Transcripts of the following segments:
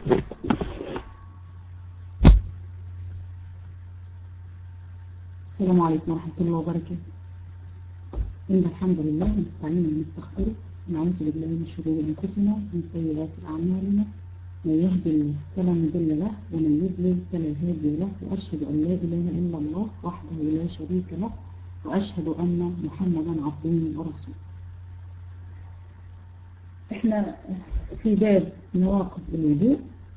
السلام عليكم ورحمة الله وبركاته إن الحمد لله نستعين ونستغفره ونعوذ بالله من شرور أنفسنا ومن سيئات أعمالنا من يهد الله فلا مضل له ومن يضلل فلا هادي له وأشهد أن لا إله إلا الله وحده لا شريك له وأشهد أن محمدا عبده ورسوله احنا في باب نواقض الوضوء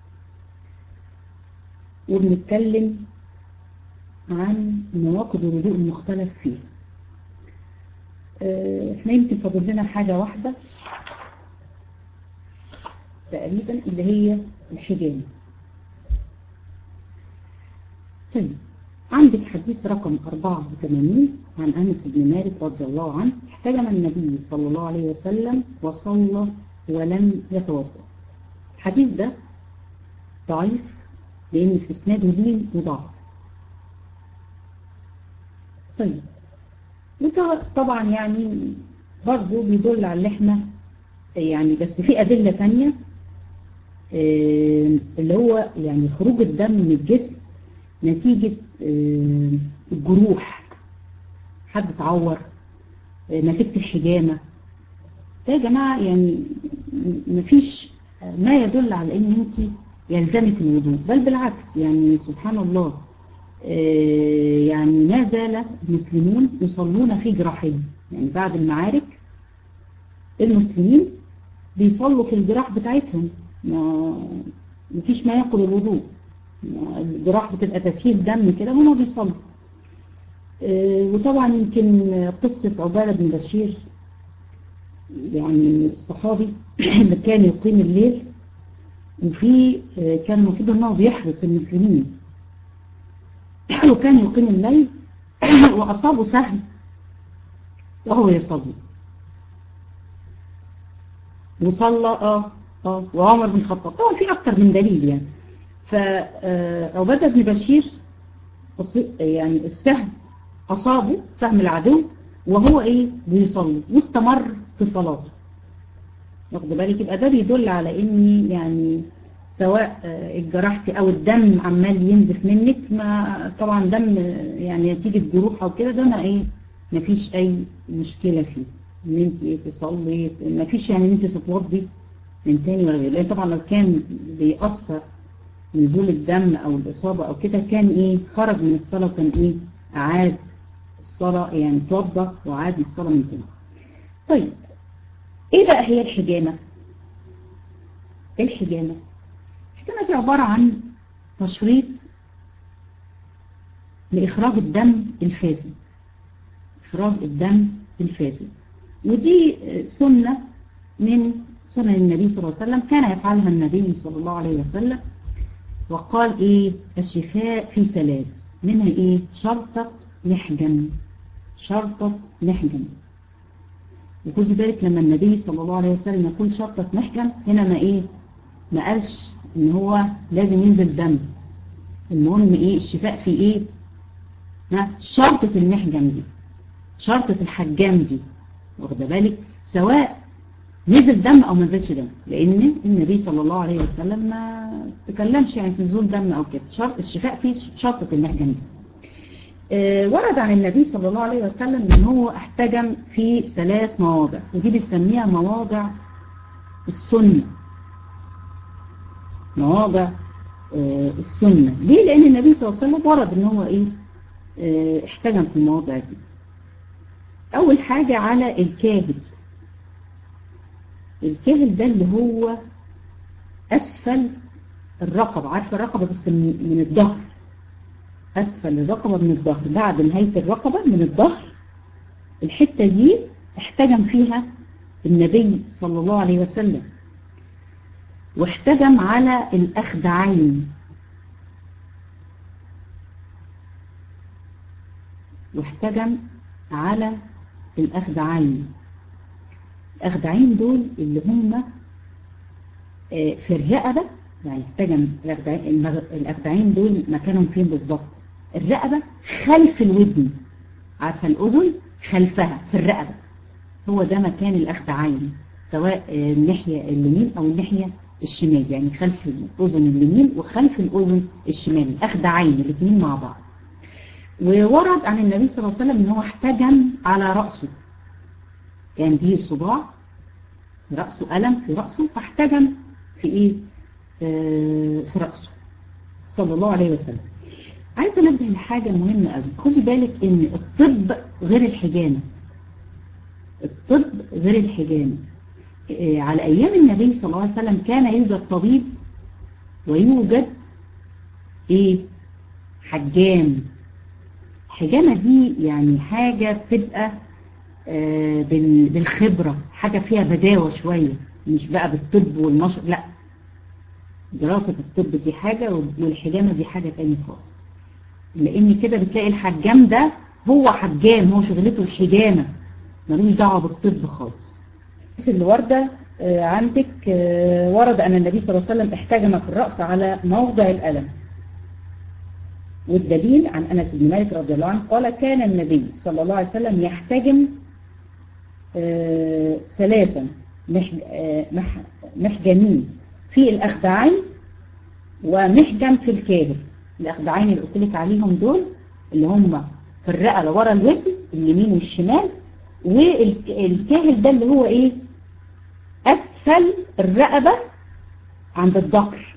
وبنتكلم عن نواقض الوضوء المختلف فيه اه، احنا يمكن فاضل لنا حاجة واحدة تقريبا اللي هي الحجامة طيب عندك حديث رقم 84 عن أنس بن مالك رضي الله عنه احتجم النبي صلى الله عليه وسلم وصلى ولم يتوضا الحديث ده ضعيف لأن في إسناده دين وضعف طيب وده طبعا يعني برضه بيدل على اللي احنا يعني بس في أدلة تانية آه، اللي هو يعني خروج الدم من الجسم نتيجة آه، الجروح حد اتعور آه، نتيجة الحجامة ده يا جماعة يعني م- مفيش ما يدل على ان انت يلزمك الوضوء بل بالعكس يعني سبحان الله آه، يعني ما زال المسلمون يصلون في جراحهم يعني بعد المعارك المسلمين بيصلوا في الجراح بتاعتهم ما مفيش ما ياكل الوضوء ما الجراح بتبقى تسهيل دم كده هما بيصلوا آه، وطبعا يمكن قصة عبادة بن بشير يعني الصحابي اللي كان يقيم الليل وفي آه، كان المفروض انه بيحرس المسلمين وكان يقيم الليل وأصابه سهم وهو يصلي وصلى اه اه وعمر بن الخطاب طبعا في اكتر من دليل يعني فعبادة بن بشير أص- يعني السهم أصابه سهم العدو وهو ايه بيصلي واستمر في صلاته واخد بالك يبقى ده بيدل على ان يعني سواء آه، اتجرحتي او الدم عمال ينزف منك ما طبعا دم آه، يعني نتيجة جروح او كده ده ما ايه ما فيش اي مشكلة فيه ان انت ايه تصلي ما فيش يعني ان انت تتوضي من تاني ولا غيره لان طبعا لو كان بيأثر نزول الدم او الاصابة او كده كان ايه خرج من الصلاة وكان ايه اعاد الصلاة يعني توضى وعاد الصلاة من تاني طيب ايه بقى هي الحجامة ايه الحجامة الحجامة دي عبارة عن تشريط لإخراج الدم الفاسد إخراج الدم الفاسد ودي سنة من سنن النبي صلى الله عليه وسلم كان يفعلها النبي صلى الله عليه وسلم وقال إيه الشفاء في ثلاث منها إيه شرطة محجن شرطة محجن وخذي بالك لما النبي صلى الله عليه وسلم يقول شرطة محجن هنا ما إيه ما قالش إن هو لازم ينزل دم المهم إيه الشفاء في إيه ها شرطة المحجن دي شرطة الحجام دي واخده بالك سواء نزل دم او ما نزلش دم لان النبي صلى الله عليه وسلم ما تكلمش يعني في نزول دم او كده شرط الشفاء فيه شرطة المحجم دي آه، ورد عن النبي صلى الله عليه وسلم ان هو احتجم في ثلاث مواضع ودي بنسميها مواضع السنة مواضع آه، السنة ليه لان النبي صلى الله عليه وسلم ورد ان هو ايه آه، احتجم في المواضع دي اول حاجة على الكاهل الكاهل ده اللي هو اسفل الرقبة عارفة الرقبة بس من من الظهر اسفل الرقبة من الظهر بعد نهاية الرقبة من الظهر الحتة دي احتجم فيها النبي صلى الله عليه وسلم واحتجم على الأخدعين واحتجم على الأخدعين الأخدعين دول اللي هم آه، في الرقبة يعني احتجم الأخدعين المغ- الأخدعين دول مكانهم فين بالظبط الرقبة خلف الودن عارفة الأذن خلفها في الرقبة هو ده مكان الأخدعين سواء آه، الناحية اليمين أو الناحية الشمال يعني خلف الأذن اليمين وخلف الأذن الشمال أخدعين الاثنين مع بعض وورد عن النبي صلى الله عليه وسلم ان هو احتجم على رأسه كان به صداع في رأسه ألم في رأسه فاحتجم في ايه آه في رأسه صلى الله عليه وسلم عايزه انبه لحاجه مهمه قوي خدي بالك ان الطب غير الحجامه الطب غير الحجامه آه على ايام النبي صلى الله عليه وسلم كان يوجد طبيب ويوجد ايه حجام الحجامه دي يعني حاجه بتبقى آه بالخبره حاجه فيها بداوه شويه مش بقى بالطب والنشر لا دراسة الطب دي حاجة والحجامة دي حاجة تانية خالص لان كده بتلاقي الحجام ده هو حجام هو شغلته الحجامة ملوش دعوة بالطب خالص اللي واردة عندك ورد أن النبي صلى الله عليه وسلم احتجم في الرأس على موضع الألم والدليل عن أنس بن مالك رضي الله عنه قال كان النبي صلى الله عليه وسلم يحتجم ثلاثا محجمين في الأخدعين ومحجم في الكاهل الأخدعين اللي قلت لك عليهم دول اللي هم في الرقبة ورا الودن اليمين والشمال والكاهل ده اللي هو ايه أسفل الرقبة عند الظهر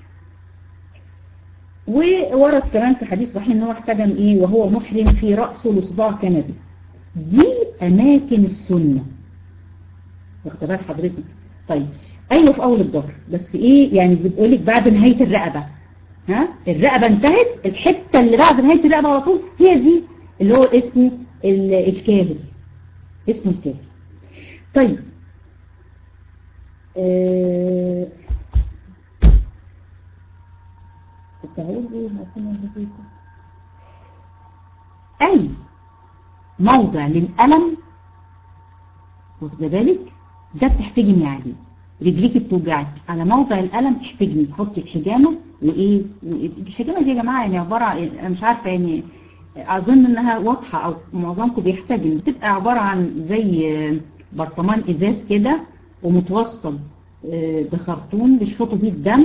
وورد كمان في حديث صحيح ان هو احتجم ايه وهو محرم في رأسه لصباع كندي دي أماكن السنة واخد بال حضرتك طيب ايوه في اول الظهر بس ايه يعني بتقول لك بعد نهايه الرقبه ها الرقبه انتهت الحته اللي بعد نهايه الرقبه على طول هي دي اللي هو اسمه الكاهل اسمه الكاهل طيب آه اي موضع للألم واخد بالك ده بتحتجمي عليه رجليك بتوجعك على موضع الألم احتجمي حطي الحجامة وايه الحجامة دي يا جماعة يعني عبارة انا مش عارفة يعني اظن انها واضحة او معظمكم بيحتجم بتبقى عبارة عن زي برطمان ازاز كده ومتوصل بخرطوم بيشفطوا بيه الدم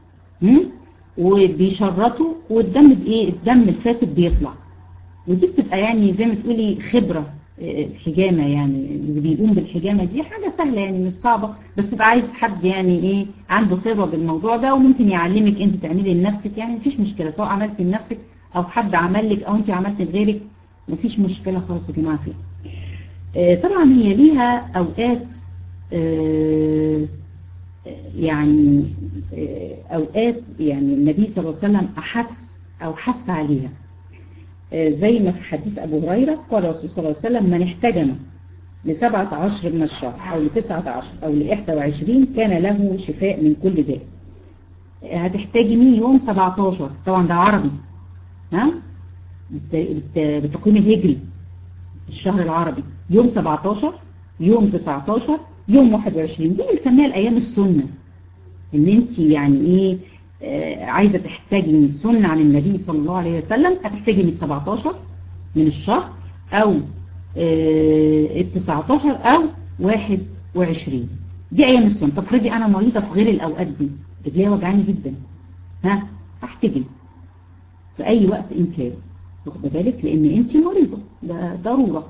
وبيشرطوا والدم بايه الدم الفاسد بيطلع ودي بتبقى يعني زي ما تقولي خبرة الحجامة يعني اللي بيقوم بالحجامة دي حاجة سهلة يعني مش صعبة بس تبقى عايز حد يعني ايه عنده خبرة بالموضوع ده وممكن يعلمك انت تعملي لنفسك يعني مفيش مشكلة سواء عملتي لنفسك او حد عمل لك او انت عملتي لغيرك مفيش مشكلة خالص يا جماعة فيها آه طبعا هي ليها اوقات آه يعني آه اوقات يعني النبي صلى الله عليه وسلم احس او حث عليها زي ما في حديث أبو هريرة قال الرسول صلى الله عليه وسلم من احتجم لسبعة عشر من الشهر أو لتسعة عشر أو لإحدى وعشرين كان له شفاء من كل داء هتحتجمي يوم 17 طبعا ده عربي ها بالتقويم الهجري الشهر العربي يوم 17 يوم 19 يوم 21 دي بنسميها الأيام السنة إن أنت يعني إيه عايزة تحتاجي سنة عن النبي صلى الله عليه وسلم هتحتاجي من 17 من الشهر أو ال 19 أو 21 دي أيام السنة طب فرضي أنا مريضة في غير الأوقات دي رجليها وجعاني جدا ها هحتاجي في أي وقت إن كان واخد بالك لأن أنت مريضة ده ضرورة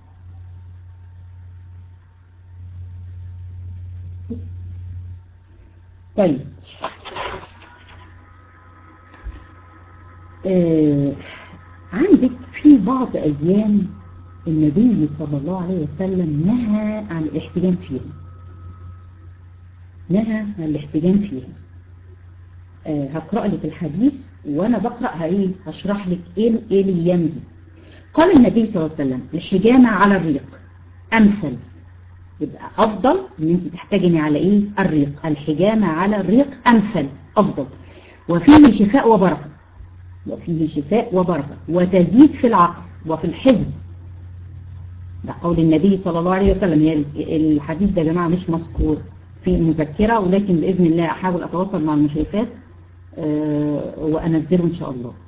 طيب آه عندك في بعض أيام النبي صلى الله عليه وسلم نهى عن الاحتجام فيها نهى عن الاحتجام فيها آه هقرأ لك الحديث وأنا بقرأ ايه هشرح لك إيه إيه الأيام دي قال النبي صلى الله عليه وسلم الحجامة على الريق أمثل يبقى أفضل إن أنت تحتجمي على إيه الريق الحجامة على الريق أمثل أفضل وفيه شفاء وبركة وفيه شفاء وبركة وتزيد في العقل وفي الحفظ ده قول النبي صلى الله عليه وسلم الحديث ده يا جماعة مش مذكور في المذكرة ولكن بإذن الله أحاول أتواصل مع المشرفات أه وأنزله إن شاء الله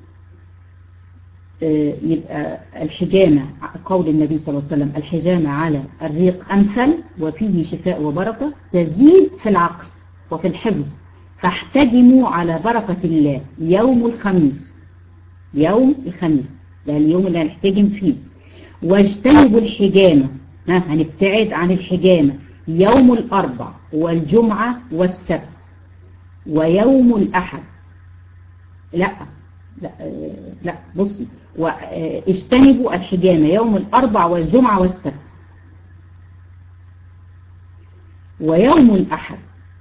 أه يبقى الحجامة قول النبي صلى الله عليه وسلم الحجامة على الريق أمثل وفيه شفاء وبركة تزيد في العقل وفي الحفظ فاحتجموا على بركة الله يوم الخميس يوم الخميس ده اليوم اللي هنحتجم فيه واجتنبوا الحجامة ها هنبتعد عن الحجامة يوم الأربع والجمعة والسبت ويوم الأحد لا لا لا بصي واجتنبوا الحجامة يوم الأربع والجمعة والسبت ويوم الأحد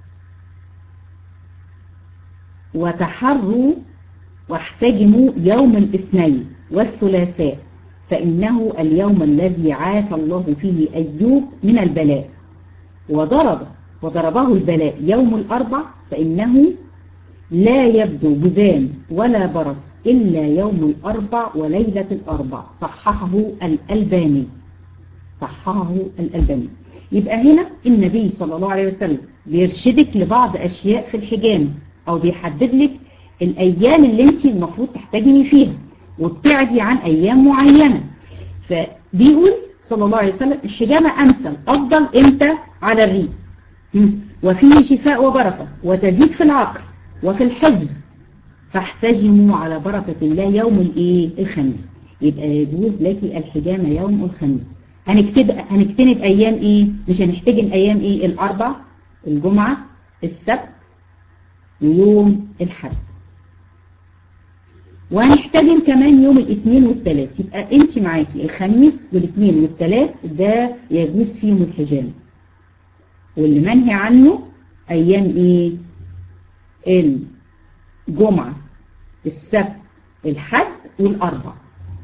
وتحروا واحتجموا يوم الاثنين والثلاثاء فإنه اليوم الذي عاف الله فيه أيوب من البلاء وضرب وضربه البلاء يوم الأربع فإنه لا يبدو جذام ولا برص إلا يوم الأربع وليلة الأربع صححه الألباني صححه الألباني يبقى هنا النبي صلى الله عليه وسلم بيرشدك لبعض أشياء في الحجام أو بيحدد لك الأيام اللي انت المفروض تحتجمي فيها وابتعدي عن أيام معينة فبيقول صلى الله عليه وسلم الحجامة أمثل أفضل إمتى على الريق وفيه شفاء وبركة وتزيد في العقل وفي الحفظ فاحتجموا على بركة الله يوم الايه الخميس يبقى يجوز لك الحجامة يوم الخميس هنكتب هنكتنب ايام ايه مش هنحتجم ايام ايه الاربع الجمعة السبت ويوم الحد وهنحتجم كمان يوم الاثنين والثلاث يبقى انت معاكي الخميس والاثنين والثلاث ده يجوز فيهم الحجامة واللي منهي عنه ايام ايه الجمعة السبت الحد والأربع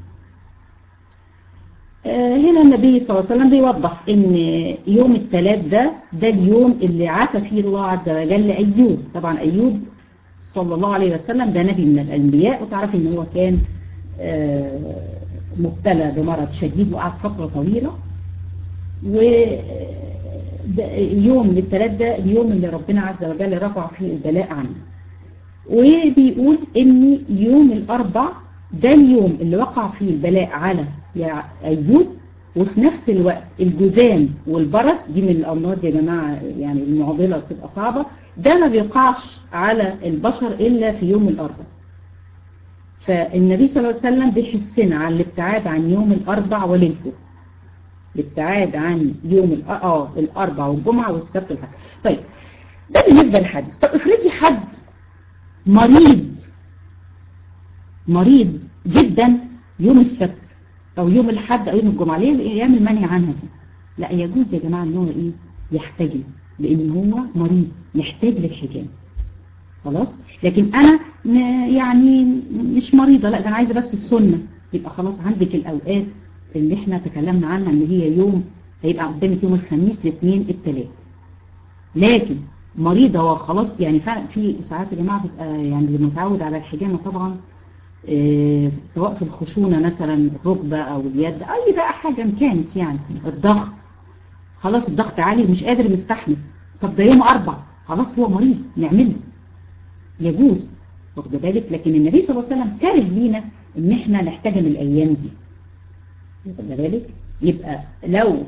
آه هنا النبي صلى الله عليه وسلم بيوضح ان يوم الثلاث ده ده اليوم اللي عافى فيه الله عز وجل أيوب طبعا أيوب صلى الله عليه وسلم ده نبي من الأنبياء وتعرف ان هو كان آه مبتلى بمرض شديد وقعد فترة طويلة و يوم الثلاث ده اليوم اللي ربنا عز وجل رفع فيه البلاء عنه وبيقول ان يوم الاربع ده اليوم اللي وقع فيه البلاء على يا ايوب وفي نفس الوقت الجذام والبرص دي من الامراض يا جماعه يعني المعضله بتبقى صعبه ده ما بيقعش على البشر الا في يوم الاربع فالنبي صلى الله عليه وسلم بيحسنا على الابتعاد عن يوم الاربع وليلته الابتعاد عن يوم اه الاربع والجمعه والسبت والحد طيب ده بالنسبه للحديث طب افرضي حد مريض مريض جدا يوم السبت او يوم الحد او يوم الجمعه ليه الايام المنهي عنها دي لا يجوز يا جماعه ان هو ايه يحتجم لان هو مريض محتاج للحجام خلاص لكن انا يعني مش مريضه لا ده انا عايزه بس السنه يبقى خلاص عندك الاوقات اللي احنا تكلمنا عنها ان هي يوم هيبقى قدامك يوم الخميس الاثنين الثلاث لكن مريضة وخلاص يعني فعلا في ساعات يا جماعة بتبقى يعني اللي متعود على الحجامة طبعا اه سواء في الخشونة مثلا الركبة او اليد اي بقى حاجة ان كانت يعني الضغط خلاص الضغط عالي مش قادر يستحمل طب ده يوم اربع خلاص هو مريض نعمله يجوز واخد بالك لكن النبي صلى الله عليه وسلم كاره لينا ان احنا نحتجم الايام دي واخد بالك يبقى لو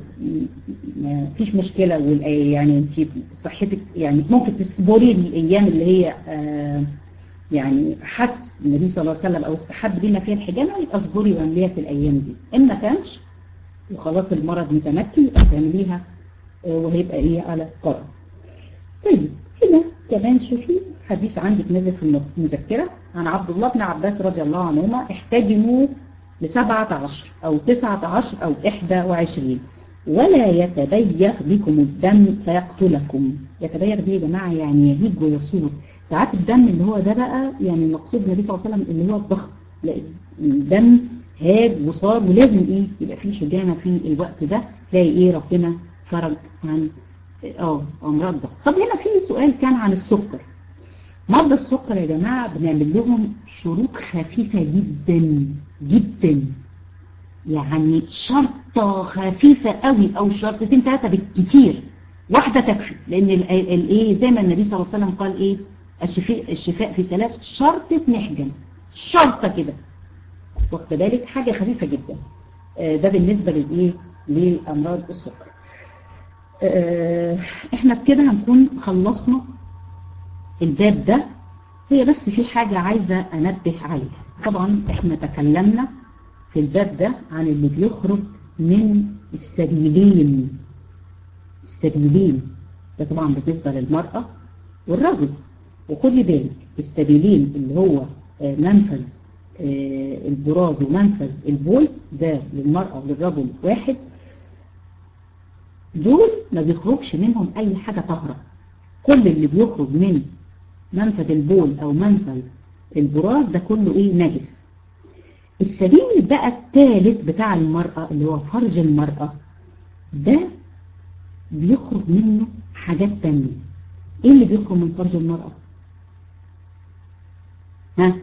ما فيش مشكلة يعني انت صحتك يعني ممكن تصبري الايام اللي هي آه يعني حس النبي صلى الله عليه وسلم او استحب لنا فيها الحجامة يبقى اصبري واعمليها في الايام دي ان ما كانش وخلاص المرض متمكن يبقى تعمليها آه وهيبقى ايه على قرار طيب هنا كمان شوفي حديث عندك نزل في المذكرة عن عبد الله بن عباس رضي الله عنهما احتجموا لسبعة عشر أو تسعة عشر أو إحدى وعشرين ولا يتبيخ بكم الدم فيقتلكم يتبيخ دي يا جماعة يعني يهيج ويصور ساعات الدم اللي هو ده بقى يعني المقصود النبي صلى الله عليه وسلم اللي هو الضغط لأن الدم هاج وصار ولازم ايه يبقى فيه شجاعة في الوقت ده تلاقي ايه ربنا فرج عن اه امراض ضغط طب هنا في سؤال كان عن السكر مرضى السكر يا جماعة بنعمل لهم شروط خفيفة جدا جدا يعني شرطة خفيفة قوي او شرطتين ثلاثة بالكتير واحدة تكفي لان الايه زي ما النبي صلى الله عليه وسلم قال ايه الشفاء, الشفاء في ثلاث شرطة محجن شرطة كده واخد بالك حاجة خفيفة جدا ده بالنسبة للايه لامراض السكر احنا بكده هنكون خلصنا الباب ده هي بس في حاجة عايزة أنبه عليها طبعا احنا تكلمنا في الباب ده عن اللي بيخرج من السبيلين السبيلين ده طبعا بالنسبة للمرأة والرجل وخدي بالك السبيلين اللي هو منفذ البراز ومنفذ البول ده للمرأة وللرجل واحد دول ما بيخرجش منهم أي حاجة طهرة كل اللي بيخرج من منفذ البول أو منفذ البراز ده كله إيه نجس السبيل بقى الثالث بتاع المرأة اللي هو فرج المرأة ده بيخرج منه حاجات تانية ايه اللي بيخرج من فرج المرأة ها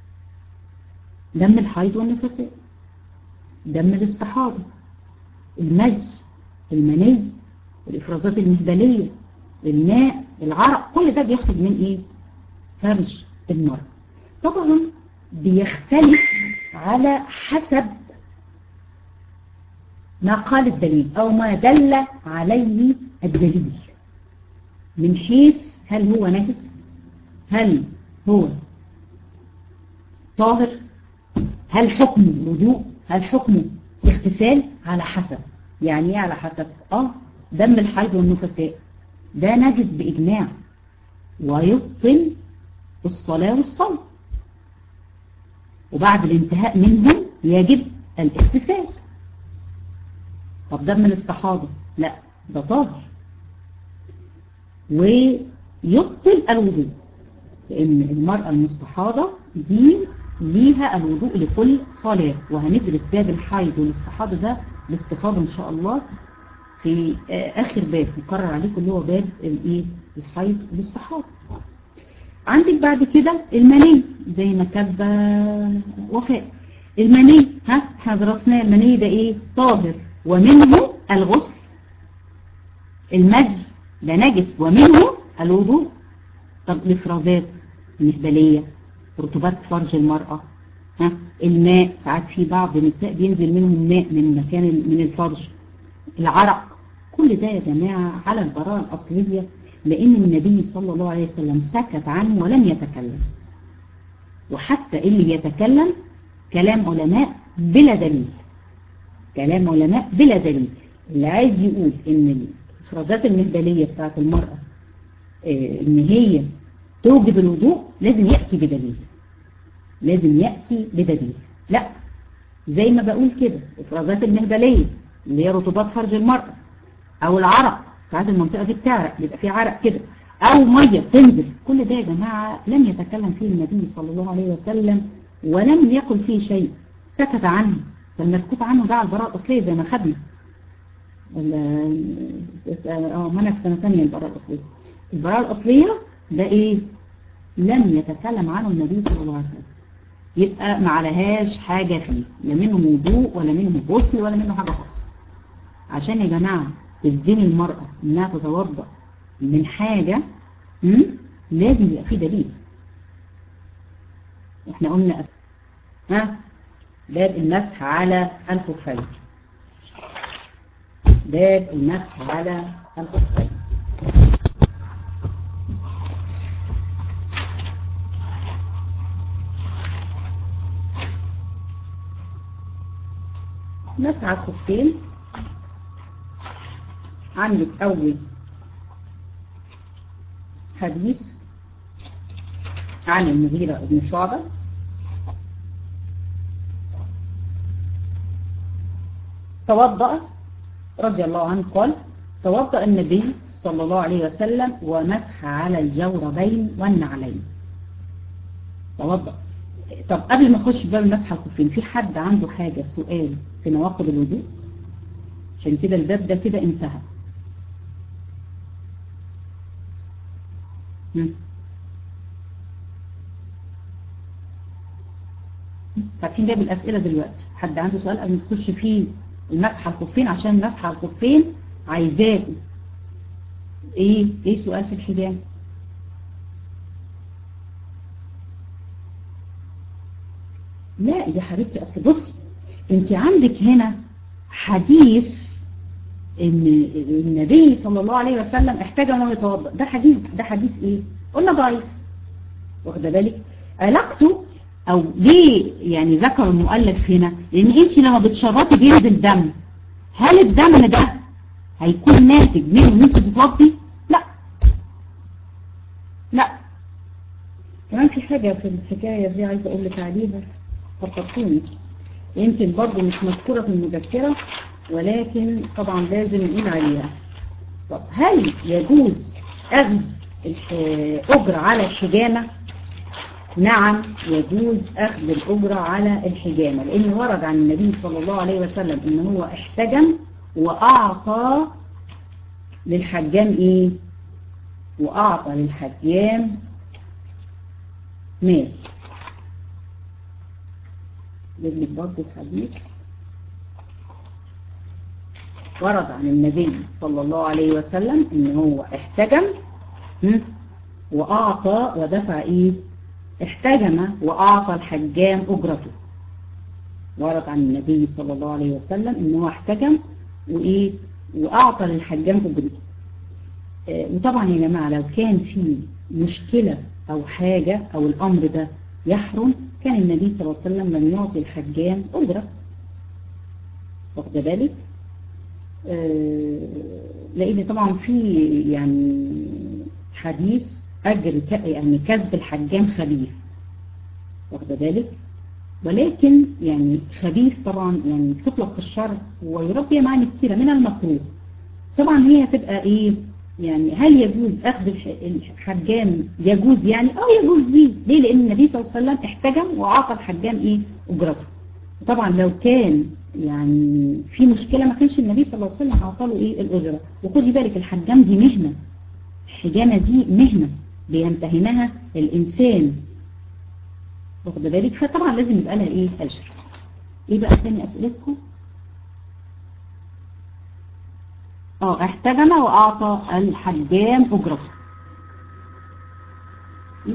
دم الحيض والنفساء دم الاستحاضة المجد المني الافرازات المهبلية الماء العرق كل ده بيخرج من ايه فرج المرأة طبعا بيختلف على حسب ما قال الدليل أو ما دل عليه الدليل من حيث هل هو نجس هل هو طاهر هل حكمه وضوء هل حكمه اغتسال على حسب يعني ايه على حسب اه دم الحيض والنفساء ده نجس بإجماع ويبطل الصلاة والصوم وبعد الانتهاء منهم يجب الاغتسال طب دم الاستحاضة لا ده طاهر ويبطل الوضوء لأن المرأة المستحاضة دي ليها الوضوء لكل صلاة وهندرس باب الحيض والاستحاضة ده باستفاضة إن شاء الله في آخر باب مقرر عليكم اللي هو باب الايه الحيض والاستحاضة عندك بعد كده المني زي ما كتب وفاء المني ها احنا درسناه المني ده ايه طاهر ومنه الغسل المجي ده نجس ومنه الوضوء طب الافرازات المهبليه رطوبات فرج المرأة ها الماء ساعات في بعض النساء بينزل منهم ماء من مكان من الفرج العرق كل ده يا جماعة على البراءة الأصلية لأن النبي صلى الله عليه وسلم سكت عنه ولم يتكلم وحتى اللي يتكلم كلام علماء بلا دليل كلام علماء بلا دليل اللي عايز يقول ان الافرازات المهبلية بتاعت المرأة اه ان هي توجب الوضوء لازم يأتي بدليل لازم يأتي بدليل لا زي ما بقول كده الافرازات المهبلية اللي هي رطوبات فرج المرأة او العرق ساعات المنطقة دي بتعرق بيبقى في عرق كده او مية بتنزل كل ده يا جماعة لم يتكلم فيه النبي صلى الله عليه وسلم ولم يقل فيه شيء سكت عنه فالمسكوت عنه ده على البراءة الأصلية زي ما خدنا اه منك سنة ثانية البراءة الأصلية البراءة الأصلية ده ايه لم يتكلم عنه النبي صلى الله عليه وسلم يبقى ما عليهاش حاجة فيه لا منه وضوء ولا منه غسل ولا منه حاجة خالص عشان يا جماعة تلزم المرأة انها تتوضأ من حاجة م? لازم يبقى فيه دليل احنا قلنا ها باب المسح على الخفين باب المسح على الخفين مسح على الخفين عندك أول حديث عن المغيرة بن شعبة توضأ رضي الله عنه قال توضأ النبي صلى الله عليه وسلم ومسح على الجوربين والنعلين توضأ طب قبل ما اخش باب المسح الخفين في حد عنده حاجة سؤال في نواقض الوضوء عشان كده الباب ده كده انتهى فاتحين باب الأسئلة دلوقتي حد عنده سؤال قبل ما تخش فيه المسح على الخفين عشان المسح على الخفين عايزاكم ايه ايه سؤال في الحجاب لا يا حبيبتي اصل بص انت عندك هنا حديث ان النبي صلى الله عليه وسلم احتاج انه يتوضا ده حديث ده حديث ايه قلنا ضعيف واخده بالك علاقته او ليه يعني ذكر المؤلف هنا لان انت لما بتشرطي بينزل دم هل الدم ده هيكون ناتج منه ان انت تتوضي لا لا كمان في حاجة في الحكاية دي عايزة اقول لك عليها فكرتوني يمكن برضو مش مذكورة في المذكرة ولكن طبعا لازم نقول عليها طب هل يجوز اخذ الاجر على الحجامة نعم يجوز أخذ الأجرة على الحجامة لأن ورد عن النبي صلى الله عليه وسلم إن هو احتجم وأعطى للحجام إيه وأعطى للحجام مال جيب لك برضه الحديث ورد عن النبي صلى الله عليه وسلم إن هو احتجم وأعطى ودفع إيه احتجم وأعطى الحجام أجرته ورد عن النبي صلى الله عليه وسلم إن هو احتجم وإيه وأعطى للحجام أجرته اه وطبعا يا جماعة لو كان في مشكلة أو حاجة أو الأمر ده يحرم كان النبي صلى الله عليه وسلم لم يعطي الحجام أجرة واخد بالك اه لأن طبعا في يعني حديث أجر يعني كسب الحجام خبيث واخد بالك ولكن يعني خبيث طبعا يعني بتطلق في الشرع ويربي معاني كتيرة من المكروه طبعا هي هتبقى ايه يعني هل يجوز اخذ الحجام يجوز يعني اه يجوز ليه ليه لان النبي صلى الله عليه وسلم احتجم واعطى الحجام ايه اجرته طبعا لو كان يعني في مشكلة ما كانش النبي صلى الله عليه وسلم اعطى له ايه الاجرة وخدي بالك الحجام دي مهنة الحجامة دي مهنة بيمتهنها الإنسان واخد بالك فطبعا لازم يبقى لها إيه أجر إيه بقى ثاني أسئلتكم اه احتجم وأعطى الحجام أجرته إيه؟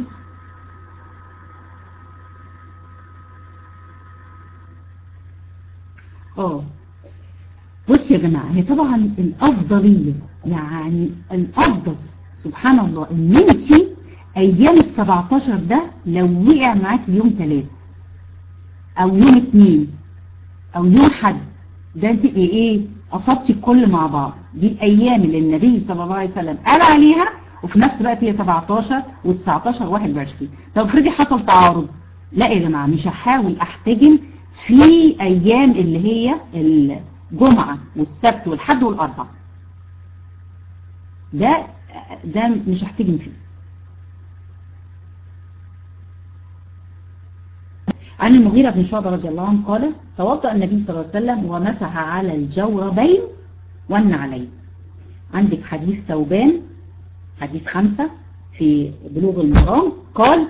اه بص يا جماعة هي طبعا الأفضلية يعني الأفضل سبحان الله ان انت ايام ال 17 ده لو وقع معاك يوم ثلاث او يوم اثنين او يوم حد ده انت ايه اصبتي الكل مع بعض دي الايام اللي النبي صلى الله عليه وسلم قال عليها وفي نفس الوقت هي 17 و19 و21 طب افرضي حصل تعارض لا يا جماعه مش هحاول احتجم في ايام اللي هي الجمعه والسبت والحد والاربعاء ده ده مش هحتجم فيه عن المغيرة بن شعبة رضي الله عنه قال توضأ النبي صلى الله عليه وسلم ومسح على الجوربين والنعلين عندك حديث ثوبان حديث خمسة في بلوغ المرام قال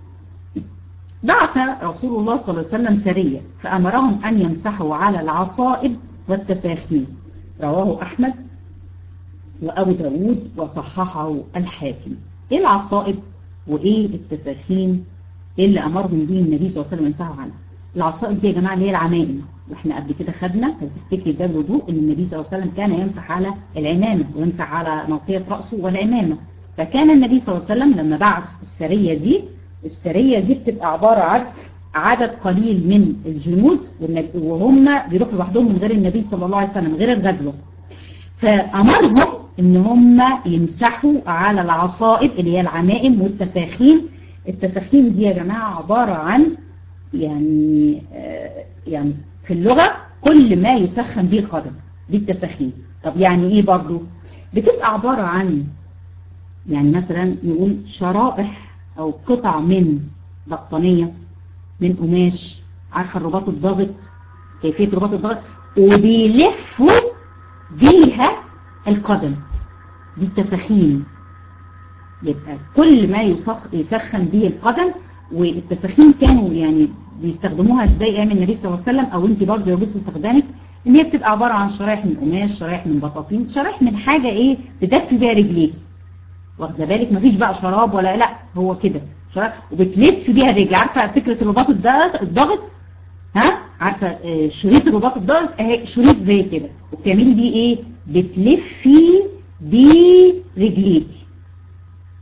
بعث رسول الله صلى الله عليه وسلم سرية فأمرهم أن يمسحوا على العصائب والتفاخين رواه أحمد وأبو داود وصححه الحاكم إيه العصائب وإيه التساخين إيه اللي أمرهم به النبي صلى الله عليه وسلم ينسحوا عنها العصائب دي يا جماعة اللي هي العمائم واحنا قبل كده خدنا تفتكري باب الوضوء ان النبي صلى الله عليه وسلم كان يمسح على العمامة ويمسح على ناصية رأسه والعمامة فكان النبي صلى الله عليه وسلم لما بعث السرية دي السرية دي بتبقى عبارة عن عدد قليل من الجنود وهم بيروحوا لوحدهم من غير النبي صلى الله عليه وسلم غير الغزوة فأمرهم ان هم يمسحوا على العصائب اللي هي العمائم والتساخين التساخين دي يا جماعة عبارة عن يعني آه يعني في اللغة كل ما يسخن به القدم دي التساخين طب يعني ايه برضو بتبقى عبارة عن يعني مثلا نقول شرائح او قطع من بطانية من قماش عارفة الرباط الضغط كيفية رباط الضغط وبيلفوا بيها القدم دي التسخين يبقى كل ما يسخن به القدم والتسخين كانوا يعني بيستخدموها ازاي ايام النبي صلى الله عليه وسلم او انت برضه يجوز استخدامك ان هي بتبقى عباره عن شرايح من قماش شرايح من بطاطين شرايح من حاجه ايه تدفي بيها رجليك واخده بالك مفيش بقى شراب ولا لا هو كده شرايح وبتلف بيها رجل عارفه فكره الرباط الضغط ها عارفه آه شريط الرباط الضغط اهي شريط زي كده وبتعملي بيه ايه بتلفي برجليكي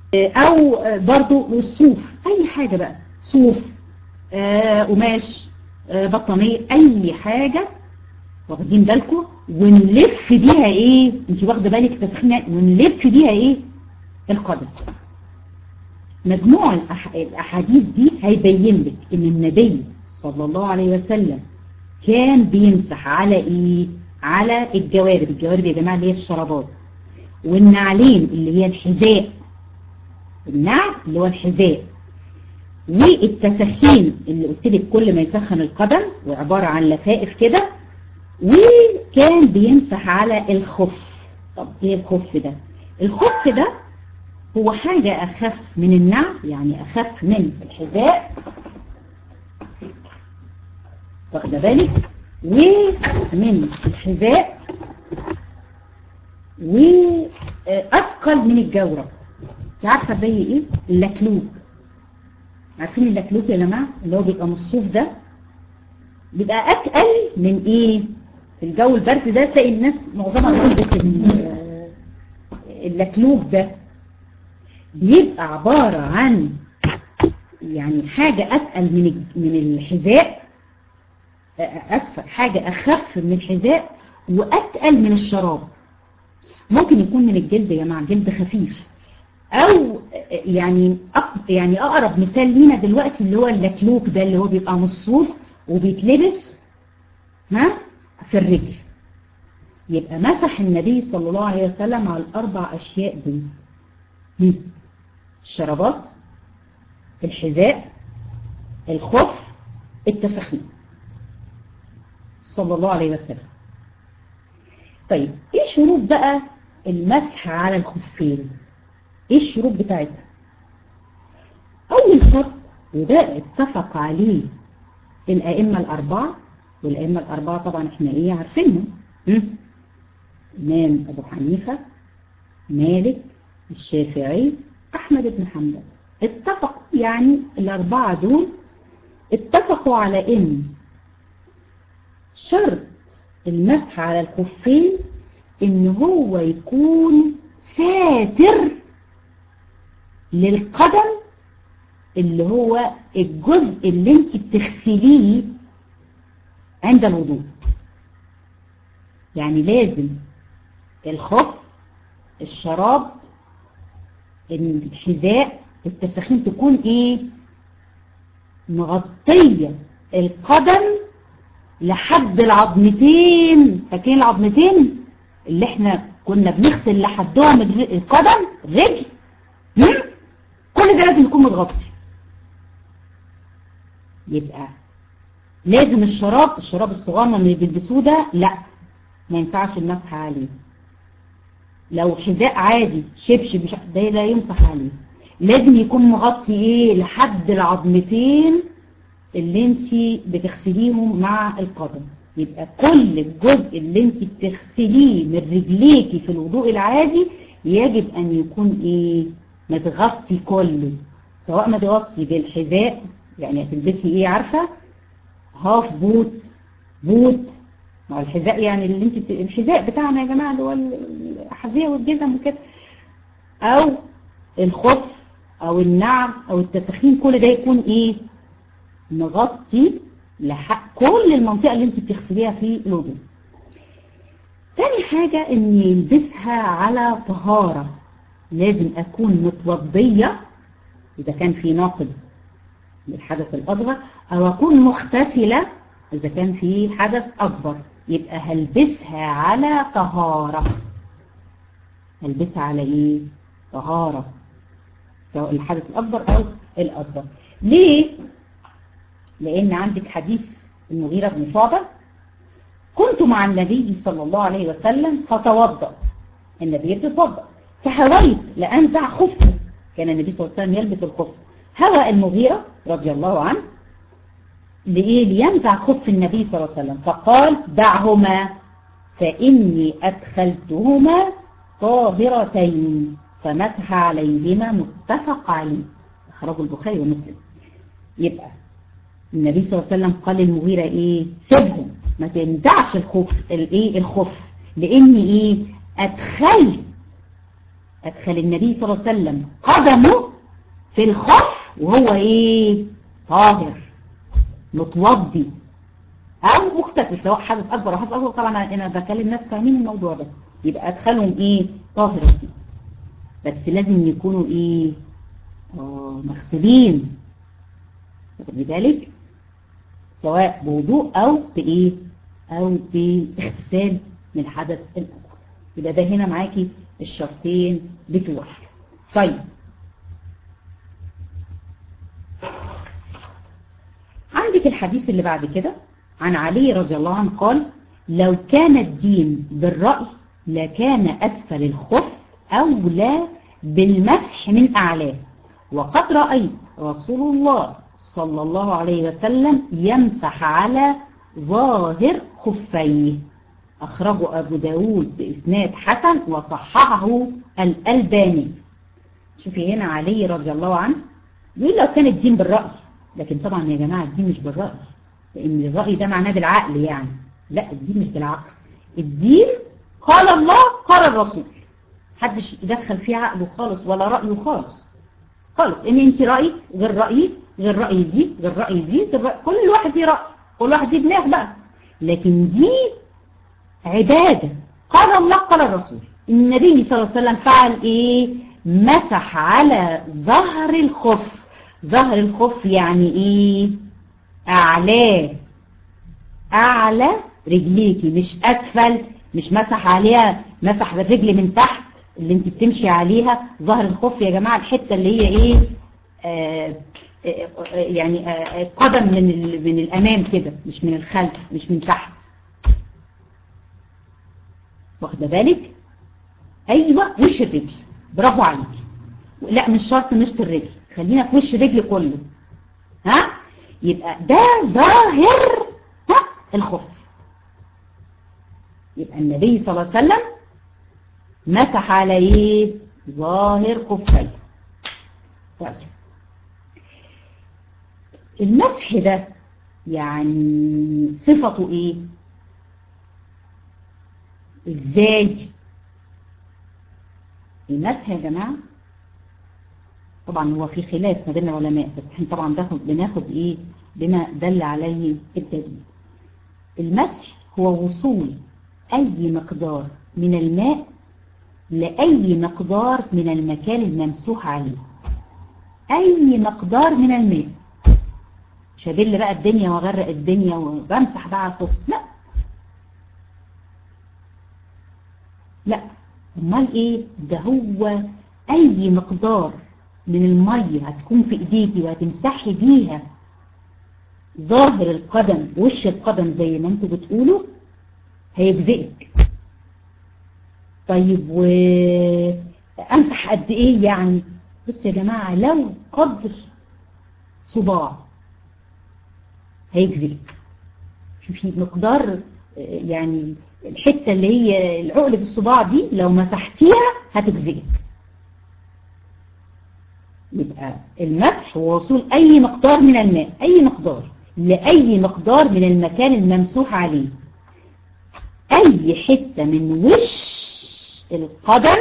او برضو الصوف اي حاجة بقى صوف قماش بطانية اي حاجة واخدين بالكم ونلف بيها ايه انت واخده بالك تسخين ونلف بيها ايه القدم مجموع الاحاديث دي هيبين لك ان النبي صلى الله عليه وسلم كان بيمسح على ايه على الجوارب الجوارب يا جماعه اللي هي الشرابات والنعلين اللي هي الحذاء النعل اللي هو الحذاء والتسخين اللي قلت لك كل ما يسخن القدم وعباره عن لفائف كده وكان بيمسح على الخف طب ايه الخف ده الخف ده هو حاجة أخف من النعل يعني أخف من الحذاء واخده بالك ومن الحذاء وأثقل من الجورب انت عارفة زي ايه اللكلوك عارفين اللكلوك يا جماعة اللي هو بيبقى مصفوف ده بيبقى أتقل من ايه في الجو البرد ده تلاقي الناس معظمها تلبس اللكلوك ده بيبقى عبارة عن يعني حاجة أتقل من من الحذاء أسفل حاجة أخف من الحذاء وأتقل من الشراب ممكن يكون من الجلد يا جماعة جلد خفيف أو يعني يعني أقرب مثال لينا دلوقتي اللي هو اللكلوك ده اللي هو بيبقى مصفوف وبيتلبس ها في الرجل يبقى مسح النبي صلى الله عليه وسلم على الأربع أشياء دي الشرابات الحذاء الخف التسخين صلى الله عليه وسلم طيب ايه شروط بقى المسح على الخفين ايه الشروط بتاعتها اول شرط وده اتفق عليه الائمه الاربعه والائمه الاربعه طبعا احنا ايه عارفينهم امام ابو حنيفه مالك الشافعي احمد بن حنبل اتفقوا يعني الاربعه دول اتفقوا على ان شرط المسح على الخفين ان هو يكون ساتر للقدم اللي هو الجزء اللي انت بتغسليه عند الوضوء يعني لازم الخف الشراب الحذاء التسخين تكون ايه مغطية القدم لحد العظمتين فاكرين العظمتين اللي احنا كنا بنغسل لحدهم القدم رجل كل ده لازم يكون متغطي يبقى لازم الشراب الشراب الصغنن اللي بيلبسوه ده لا ما ينفعش المسح عليه لو حذاء عادي شبشب مش ده لا يمسح عليه لازم يكون مغطي ايه لحد العظمتين اللي انت بتغسليهم مع القدم يبقى كل الجزء اللي انت بتغسليه من رجليكي في الوضوء العادي يجب ان يكون ايه متغطي كله سواء متغطي بالحذاء يعني هتلبسي ايه عارفه هاف بوت بوت مع الحذاء يعني اللي انت الحذاء بتاعنا يا جماعه اللي هو الحذاء والجزم وكده او الخف او النعم او التسخين كل ده يكون ايه مغطي لحق كل المنطقه اللي انت بتغسليها في الوضوء تاني حاجه ان يلبسها على طهاره لازم اكون متوضيه اذا كان في ناقض للحدث الاصغر او اكون مغتسله اذا كان في حدث اكبر يبقى هلبسها على طهاره هلبسها على ايه طهاره سواء الحدث الاكبر او الاصغر ليه لان عندك حديث المغيرة بن شعبة كنت مع النبي صلى الله عليه وسلم فتوضأ النبي بيتوضأ فهويت لأنزع خفه كان النبي صلى الله عليه وسلم يلبس الخف هوى المغيرة رضي الله عنه لإيه لينزع خف النبي صلى الله عليه وسلم فقال دعهما فإني أدخلتهما طاهرتين فمسح عليهما متفق عليه أخرجه البخاري ومسلم يبقى النبي صلى الله عليه وسلم قال للمغيرة ايه سيبهم ما تندعش الخوف الايه الخوف لاني ايه ادخلت أدخل النبي صلى الله عليه وسلم قدمه في الخف وهو إيه طاهر متوضي أو مغتسل سواء حدث أكبر أو حدث أكبر طبعا أنا بكلم ناس فاهمين الموضوع ده يبقى أدخلهم إيه طاهرتين بس لازم يكونوا إيه آه مغسولين واخد بالك سواء بوضوء أو بإيه أو باغتسال من حدث الأكبر يبقى ده هنا معاكي الشرطين بتوع طيب عندك الحديث اللي بعد كده عن علي رضي الله عنه قال لو كان الدين بالرأي لكان أسفل الخف أولى بالمسح من أعلاه وقد رأيت رسول الله صلى الله عليه وسلم يمسح على ظاهر خفيه أخرجه أبو داود بإسناد حسن وصححه الألباني شوفي هنا علي رضي الله عنه يقول لو كان الدين بالرأي لكن طبعا يا جماعة الدين مش بالرأي لأن الرأي ده معناه بالعقل يعني لا الدين مش بالعقل الدين قال الله قال الرسول محدش يدخل فيه عقله خالص ولا رأيه خالص خالص ان انت رأي غير رأيي غير رأي دي غير رأي دي غير رأي كل واحد ليه رأي كل واحد ليه دماغ بقى لكن دي عبادة قال الله قال الرسول النبي صلى الله عليه وسلم فعل ايه مسح على ظهر الخف ظهر الخف يعني ايه اعلاه اعلى رجليكي مش اسفل مش مسح عليها مسح الرجل من تحت اللي انت بتمشي عليها ظهر الخف يا جماعة الحتة اللي هي ايه آه آه يعني آه قدم من من الامام كده مش من الخلف مش من تحت واخده بالك ايوه وش الرجل برافو عليك لا مش شرط مشط الرجل خلينا في وش الرجل كله ها يبقى ده ظاهر ها الخف يبقى النبي صلى الله عليه وسلم مسح على ايه ظاهر خفيه طيب المسح ده يعني صفته ايه ازاي المسح يا جماعة طبعا هو في خلاف ما بين العلماء بس احنا طبعا بناخد بناخد ايه بما دل عليه الدليل المسح هو وصول اي مقدار من الماء لأي مقدار من المكان الممسوح عليه أي مقدار من الماء مش هبل بقى الدنيا واغرق الدنيا وبمسح بقى على الطفل لا لا امال ايه ده هو اي مقدار من المية هتكون في ايديكي وهتمسحي بيها ظاهر القدم وش القدم زي ما انتوا بتقولوا هيجزئك طيب وامسح قد ايه يعني بص يا جماعة لو قدر صباع هيجزئك شوفي مقدار يعني الحتة اللي هي العقلة الصباع دي لو مسحتيها هتجزئك يبقى المسح هو وصول أي مقدار من الماء أي مقدار لأي مقدار من المكان الممسوح عليه أي حتة من وش القدم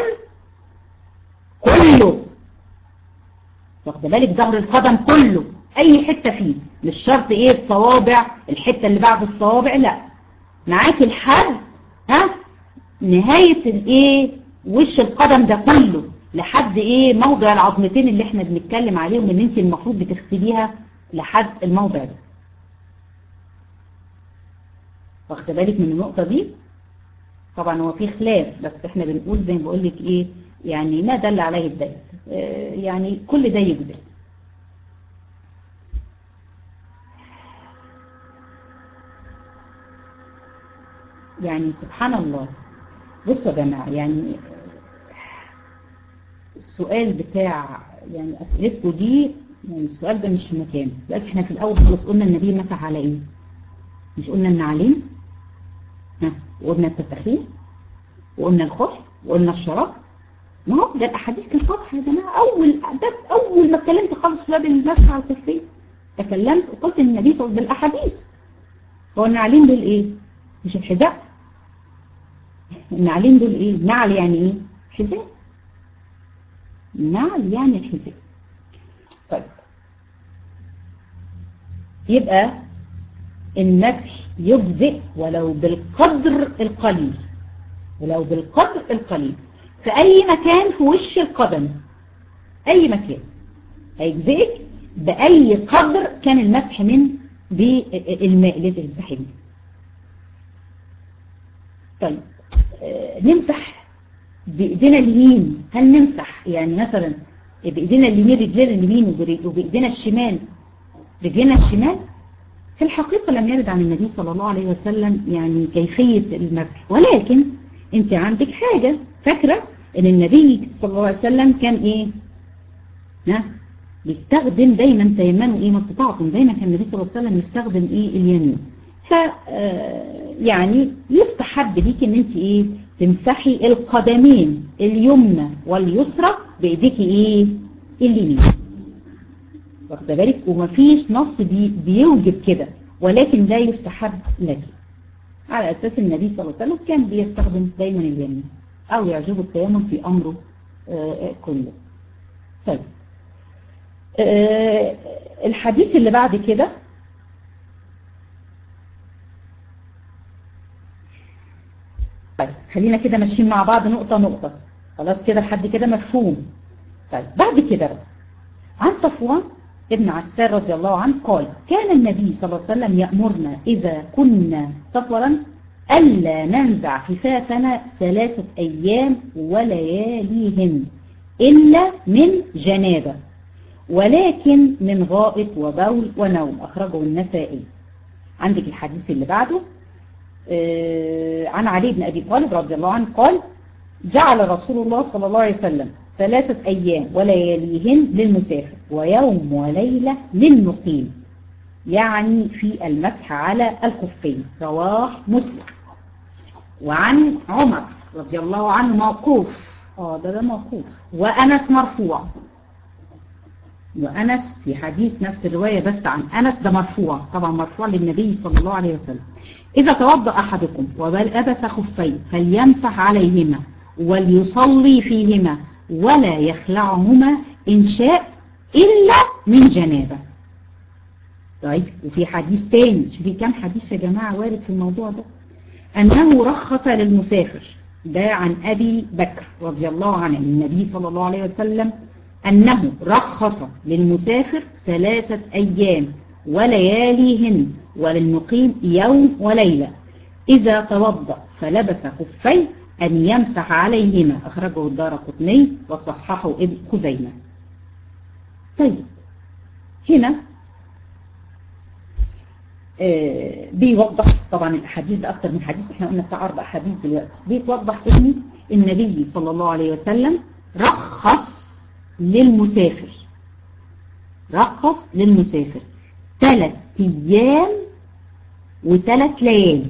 كله واخد بالك ظهر القدم كله أي حتة فيه مش شرط إيه الصوابع الحتة اللي بعد الصوابع لا معاكي لحد ها نهاية الايه وش القدم ده كله لحد ايه موضع العظمتين اللي احنا بنتكلم عليهم ان انت المفروض بتغسليها لحد الموضع ده واخد بالك من النقطة دي طبعا هو في خلاف بس احنا بنقول زي ما بقول لك ايه يعني ما دل عليه الدليل اه يعني كل ده يجزئ يعني سبحان الله بصوا يا جماعة يعني السؤال بتاع يعني أسئلتكم دي يعني السؤال ده مش في مكانه دلوقتي احنا في الأول خالص قلنا النبي مسح على إيه؟ مش قلنا النعلين؟ ها وقلنا التفاخين وقلنا الخف وقلنا الشراب ما هو ده الأحاديث كانت واضحة يا جماعة أول ده أول ما اتكلمت خالص في باب المسح على الكفين تكلمت وقلت النبي صلى الله عليه وسلم بالأحاديث هو النعلين دول إيه؟ مش الحذاء النعلين دول ايه نعل يعني ايه حذاء نعل يعني الحذاء طيب يبقى المسح يجزئ ولو بالقدر القليل ولو بالقدر القليل في أي مكان في وش القدم أي مكان هيجزئك بأي قدر كان المسح من بالماء اللي تمسحي بيه طيب آه نمسح بإيدينا اليمين هل نمسح يعني مثلا بإيدينا اليمين رجلنا اليمين وبإيدينا الشمال رجلنا الشمال في الحقيقة لم يرد عن النبي صلى الله عليه وسلم يعني كيفية المسح ولكن انت عندك حاجة فاكرة ان النبي صلى الله عليه وسلم كان ايه ها بيستخدم دايما تيمنوا ايه ما استطعتم دايما كان النبي صلى الله عليه وسلم يستخدم ايه اليمين ف يعني يستحب ليك ان انت ايه تمسحي القدمين اليمنى واليسرى بايديك ايه اليمين واخده بالك ومفيش نص بي بيوجب كده ولكن ده يستحب لك على اساس النبي صلى الله عليه وسلم كان بيستخدم دايما اليمين او يعجبه التيمم في امره آه كله طيب آه الحديث اللي بعد كده طيب خلينا كده ماشيين مع بعض نقطة نقطة خلاص كده لحد كده مفهوم طيب بعد كده بقى عن صفوان ابن عسار رضي الله عنه قال كان النبي صلى الله عليه وسلم يأمرنا إذا كنا سفرا ألا ننزع خفافنا ثلاثة أيام ولياليهن إلا من جنابة ولكن من غائط وبول ونوم أخرجه النسائي عندك الحديث اللي بعده آه عن علي بن أبي طالب رضي الله عنه قال جعل رسول الله صلى الله عليه وسلم ثلاثة أيام ولياليهن للمسافر ويوم وليلة للمقيم يعني في المسح على الخفين رواه مسلم وعن عمر رضي الله عنه موقوف اه ده ده موقوف وأنس مرفوع وأنس في حديث نفس الرواية بس عن أنس ده مرفوع طبعا مرفوع للنبي صلى الله عليه وسلم إذا توضأ أحدكم ولبس خفين فليمسح عليهما وليصلي فيهما ولا يخلعهما إن شاء إلا من جنابة طيب وفي حديث تاني شوفي كم حديث يا جماعة وارد في الموضوع ده أنه رخص للمسافر ده عن أبي بكر رضي الله عنه النبي صلى الله عليه وسلم أنه رخص للمسافر ثلاثة أيام ولياليهن وللمقيم يوم وليلة إذا توضأ فلبس خفين أن يمسح عليهما أخرجه الدار قطني وصححه ابن خزيمة طيب هنا آه بيوضح طبعا الأحاديث ده أكتر من حديث احنا قلنا بتاع أربع حديث دلوقتي بيتوضح إن النبي صلى الله عليه وسلم رخص للمسافر رخص للمسافر ثلاث أيام وثلاث ليالي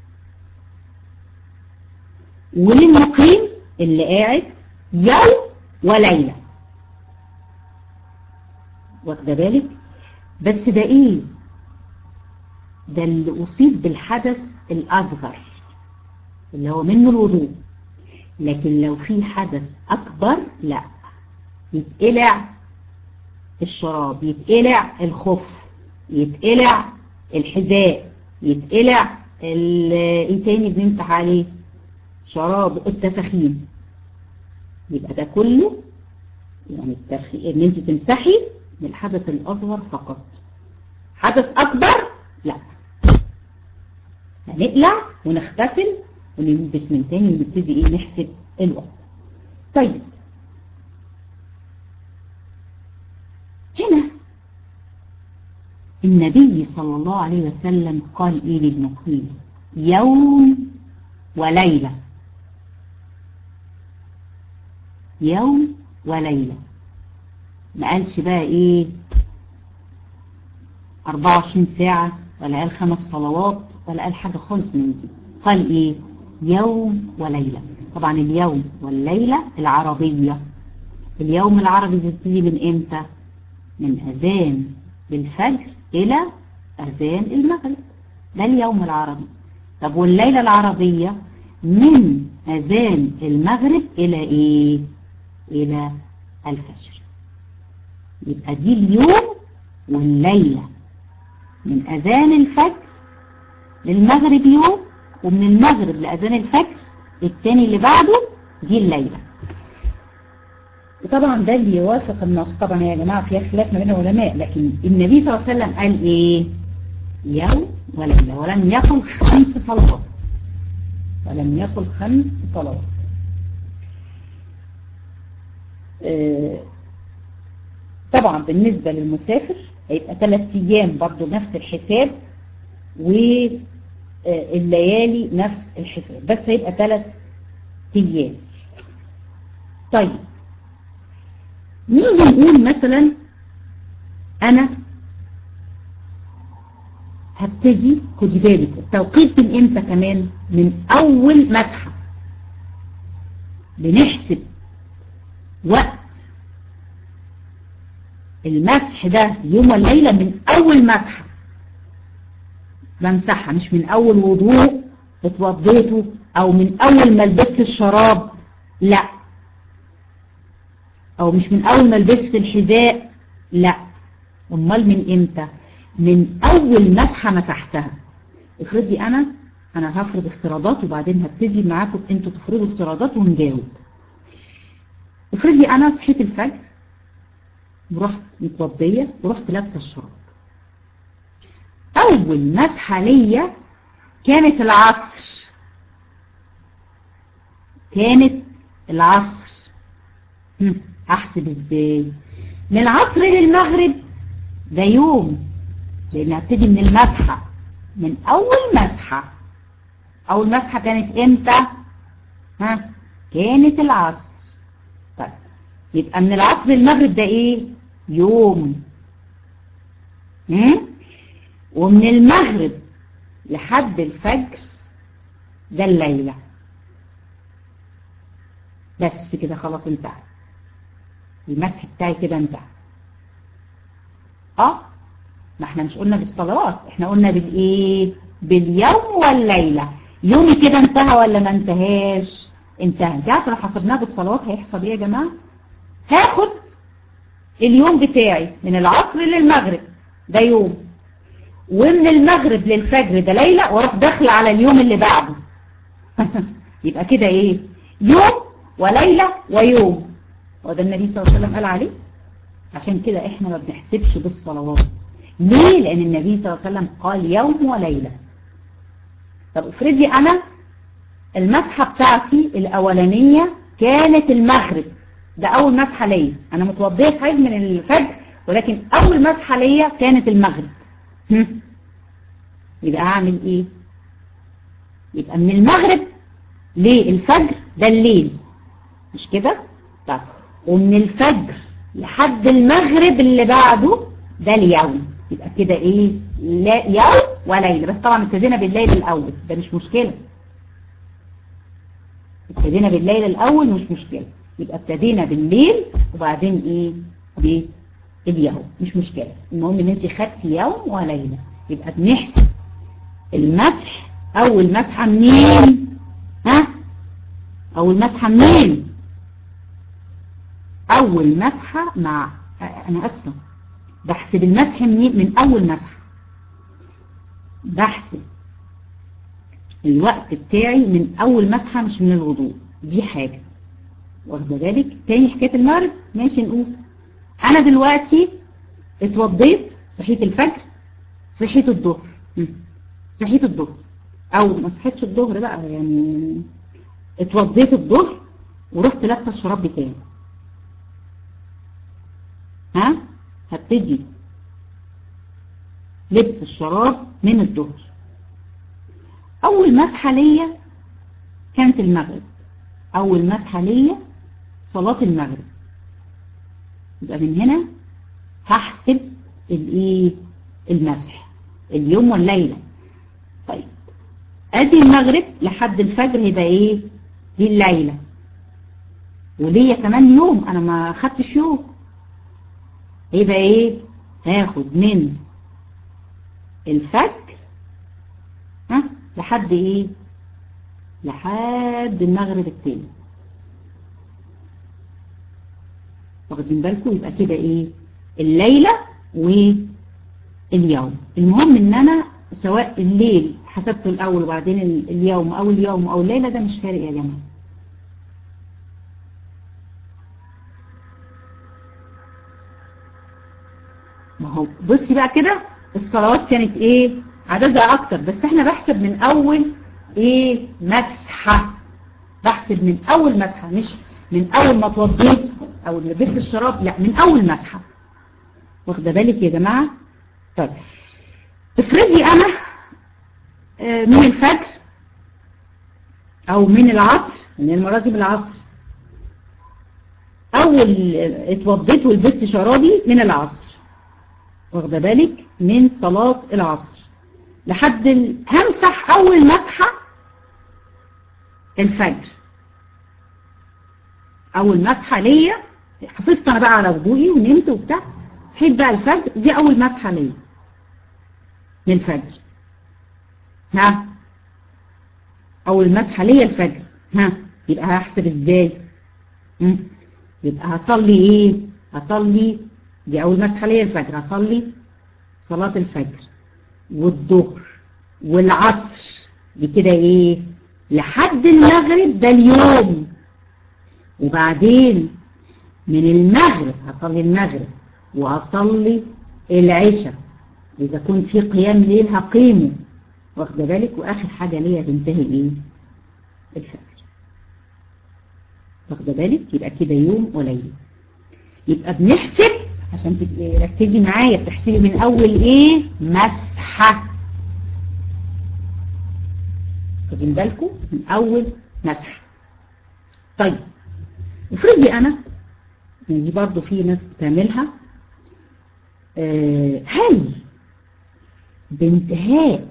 وللمقيم اللي قاعد يوم وليلة واخده بالك بس ده ايه ده اللي اصيب بالحدث الاصغر اللي هو منه الوضوء لكن لو في حدث اكبر لا يتقلع الشراب يتقلع الخف يتقلع الحذاء يتقلع ايه تاني بنمسح عليه شراب التسخين يبقى ده كله يعني الترخي ان انت تمسحي من الحدث الاصغر فقط حدث اكبر لا هنقلع ونغتسل ونلبس من تاني ونبتدي ايه نحسب الوقت طيب هنا النبي صلى الله عليه وسلم قال ايه للمقيم يوم وليله يوم وليلة ما قالش بقى ايه 24 ساعة ولا قال خمس صلوات ولا قال حاجة خالص من دي قال ايه يوم وليلة طبعا اليوم والليلة العربية اليوم العربي بيبتدي من امتى من اذان بالفجر الى اذان المغرب ده اليوم العربي طب والليلة العربية من اذان المغرب الى ايه إلى الفجر يبقى دي اليوم والليلة من أذان الفجر للمغرب يوم ومن المغرب لأذان الفجر التاني اللي بعده دي الليلة وطبعا ده اللي يوافق النص طبعا يا جماعة فيها خلاف ما بين العلماء لكن النبي صلى الله عليه وسلم قال ايه يوم وليلة ولم يقل خمس صلوات ولم يقل خمس صلوات آه طبعا بالنسبة للمسافر هيبقى ثلاث ايام برضه نفس الحساب والليالي نفس الحساب بس هيبقى ثلاث ايام طيب نيجي نقول مثلا انا هبتدي خدي بالك التوقيت من امتى كمان من اول مسحه بنحسب وقت المسح ده يوم والليلة من أول مسحة بمسحها مش من أول وضوء اتوضيته أو من أول ما لبست الشراب لا أو مش من أول ما لبست الحذاء لا أمال من إمتى من أول مسحة مسحتها افرضي أنا أنا هفرض افتراضات وبعدين هبتدي معاكم أنتوا تفرضوا افتراضات ونجاوب افرضي أنا صحيت الفجر ورحت متوضية ورحت لابسة الشراب أول مسحة ليا كانت العصر كانت العصر أحسب إزاي من العصر للمغرب ده يوم لأن هبتدي من المسحة من أول مسحة أول مسحة كانت إمتى؟ ها؟ كانت العصر طيب يبقى من العصر للمغرب ده إيه؟ يوم ومن المغرب لحد الفجر ده الليلة بس كده خلاص انتهى المسح بتاعي كده انتهى اه ما احنا مش قلنا بالصلوات احنا قلنا بالايه باليوم والليلة يومي كده انتهى ولا ما انتهاش انتهى انت عارفه لو حسبناه بالصلوات هيحصل ايه يا جماعه هاخد اليوم بتاعي من العصر للمغرب ده يوم ومن المغرب للفجر ده ليلة واروح داخله على اليوم اللي بعده يبقى كده ايه يوم وليلة ويوم وده النبي صلى الله عليه وسلم قال عليه عشان كده احنا ما بنحسبش بالصلوات ليه لان النبي صلى الله عليه وسلم قال يوم وليلة طب افرضي انا المسحة بتاعتي الاولانية كانت المغرب ده اول مسحة ليا انا متوضية صحيح من الفجر ولكن اول مسحة ليا كانت المغرب يبقى اعمل ايه يبقى من المغرب للفجر ده الليل مش كده طب ومن الفجر لحد المغرب اللي بعده ده اليوم يبقى كده ايه لا يوم وليلة بس طبعا ابتدينا بالليل الاول ده مش مشكلة ابتدينا بالليل الاول مش مشكلة يبقى ابتدينا بالليل وبعدين ايه باليوم مش مشكلة المهم ان انت خدتي يوم وليلة يبقى بنحسب المسح اول مسحة منين ها اول مسحة منين اول مسحة مع انا اسفة بحسب المسح منين من اول مسحة بحسب الوقت بتاعي من اول مسحة مش من الوضوء دي حاجة واخده بالك تاني حكايه المغرب ماشي نقول انا دلوقتي اتوضيت صحيت الفجر صحيت الظهر صحيت الظهر او ما صحيتش الظهر بقى يعني اتوضيت الظهر ورحت لابسه الشراب بتاعي ها هبتدي لبس الشراب من الظهر اول مسحه ليا كانت المغرب اول مسحه ليا صلاة المغرب يبقى من هنا هحسب الايه المسح اليوم والليلة طيب ادي المغرب لحد الفجر هيبقى ايه دي الليلة وليا كمان يوم انا ما خدتش يوم هيبقى ايه هاخد من الفجر ها لحد ايه لحد المغرب التاني واخدين بالكم يبقى كده ايه الليلة واليوم المهم ان انا سواء الليل حسبته الاول وبعدين اليوم او اليوم او الليلة ده مش فارق يا جماعة ما هو بصي بقى كده الصلوات كانت ايه عددها اكتر بس احنا بحسب من اول ايه مسحة بحسب من اول مسحة مش من اول ما اتوضيت او لبست الشراب لا من اول مسحة واخده بالك يا جماعة طيب افرضي انا من الفجر او من العصر من المرة دي بالعصر اول اتوضيت ولبست شرابي من العصر واخده بالك من صلاة العصر لحد ال... همسح اول مسحة الفجر اول مسحة ليا حفظت انا بقى على وضوئي ونمت وبتاع صحيت بقى الفجر دي اول مسحة ليا من الفجر ها اول مسحة ليا الفجر ها يبقى هحسب ازاي يبقى هصلي ايه هصلي دي اول مسحة ليا الفجر هصلي صلاة الفجر والظهر والعصر دي كده ايه لحد المغرب ده اليوم وبعدين من المغرب هصلي المغرب وهصلي العشاء إذا كنت في قيام ليل هقيمه واخده بالك وآخر حاجة ليا تنتهي إيه الفجر واخده بالك يبقى كده يوم وليلة يبقى بنحسب عشان تركزي معايا بتحسبي من أول إيه مسحة واخدين بالكم من أول مسحة طيب افرضي أنا يعني دي برضو في ناس بتعملها أه هل بانتهاء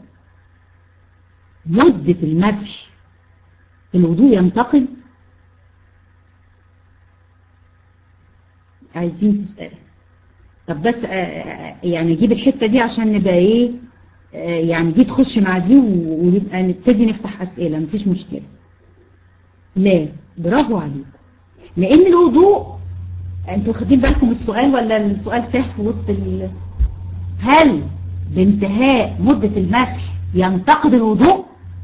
مدة المسح الوضوء ينتقد عايزين تسأل طب بس آه يعني جيب الحتة دي عشان نبقى ايه آه يعني دي تخش مع دي ونبقى نبتدي نفتح أسئلة مفيش مشكلة لا برافو عليكم لأن الوضوء انتوا واخدين بالكم السؤال ولا السؤال تاه في وسط ال... هل بانتهاء مدة المسح ينتقد الوضوء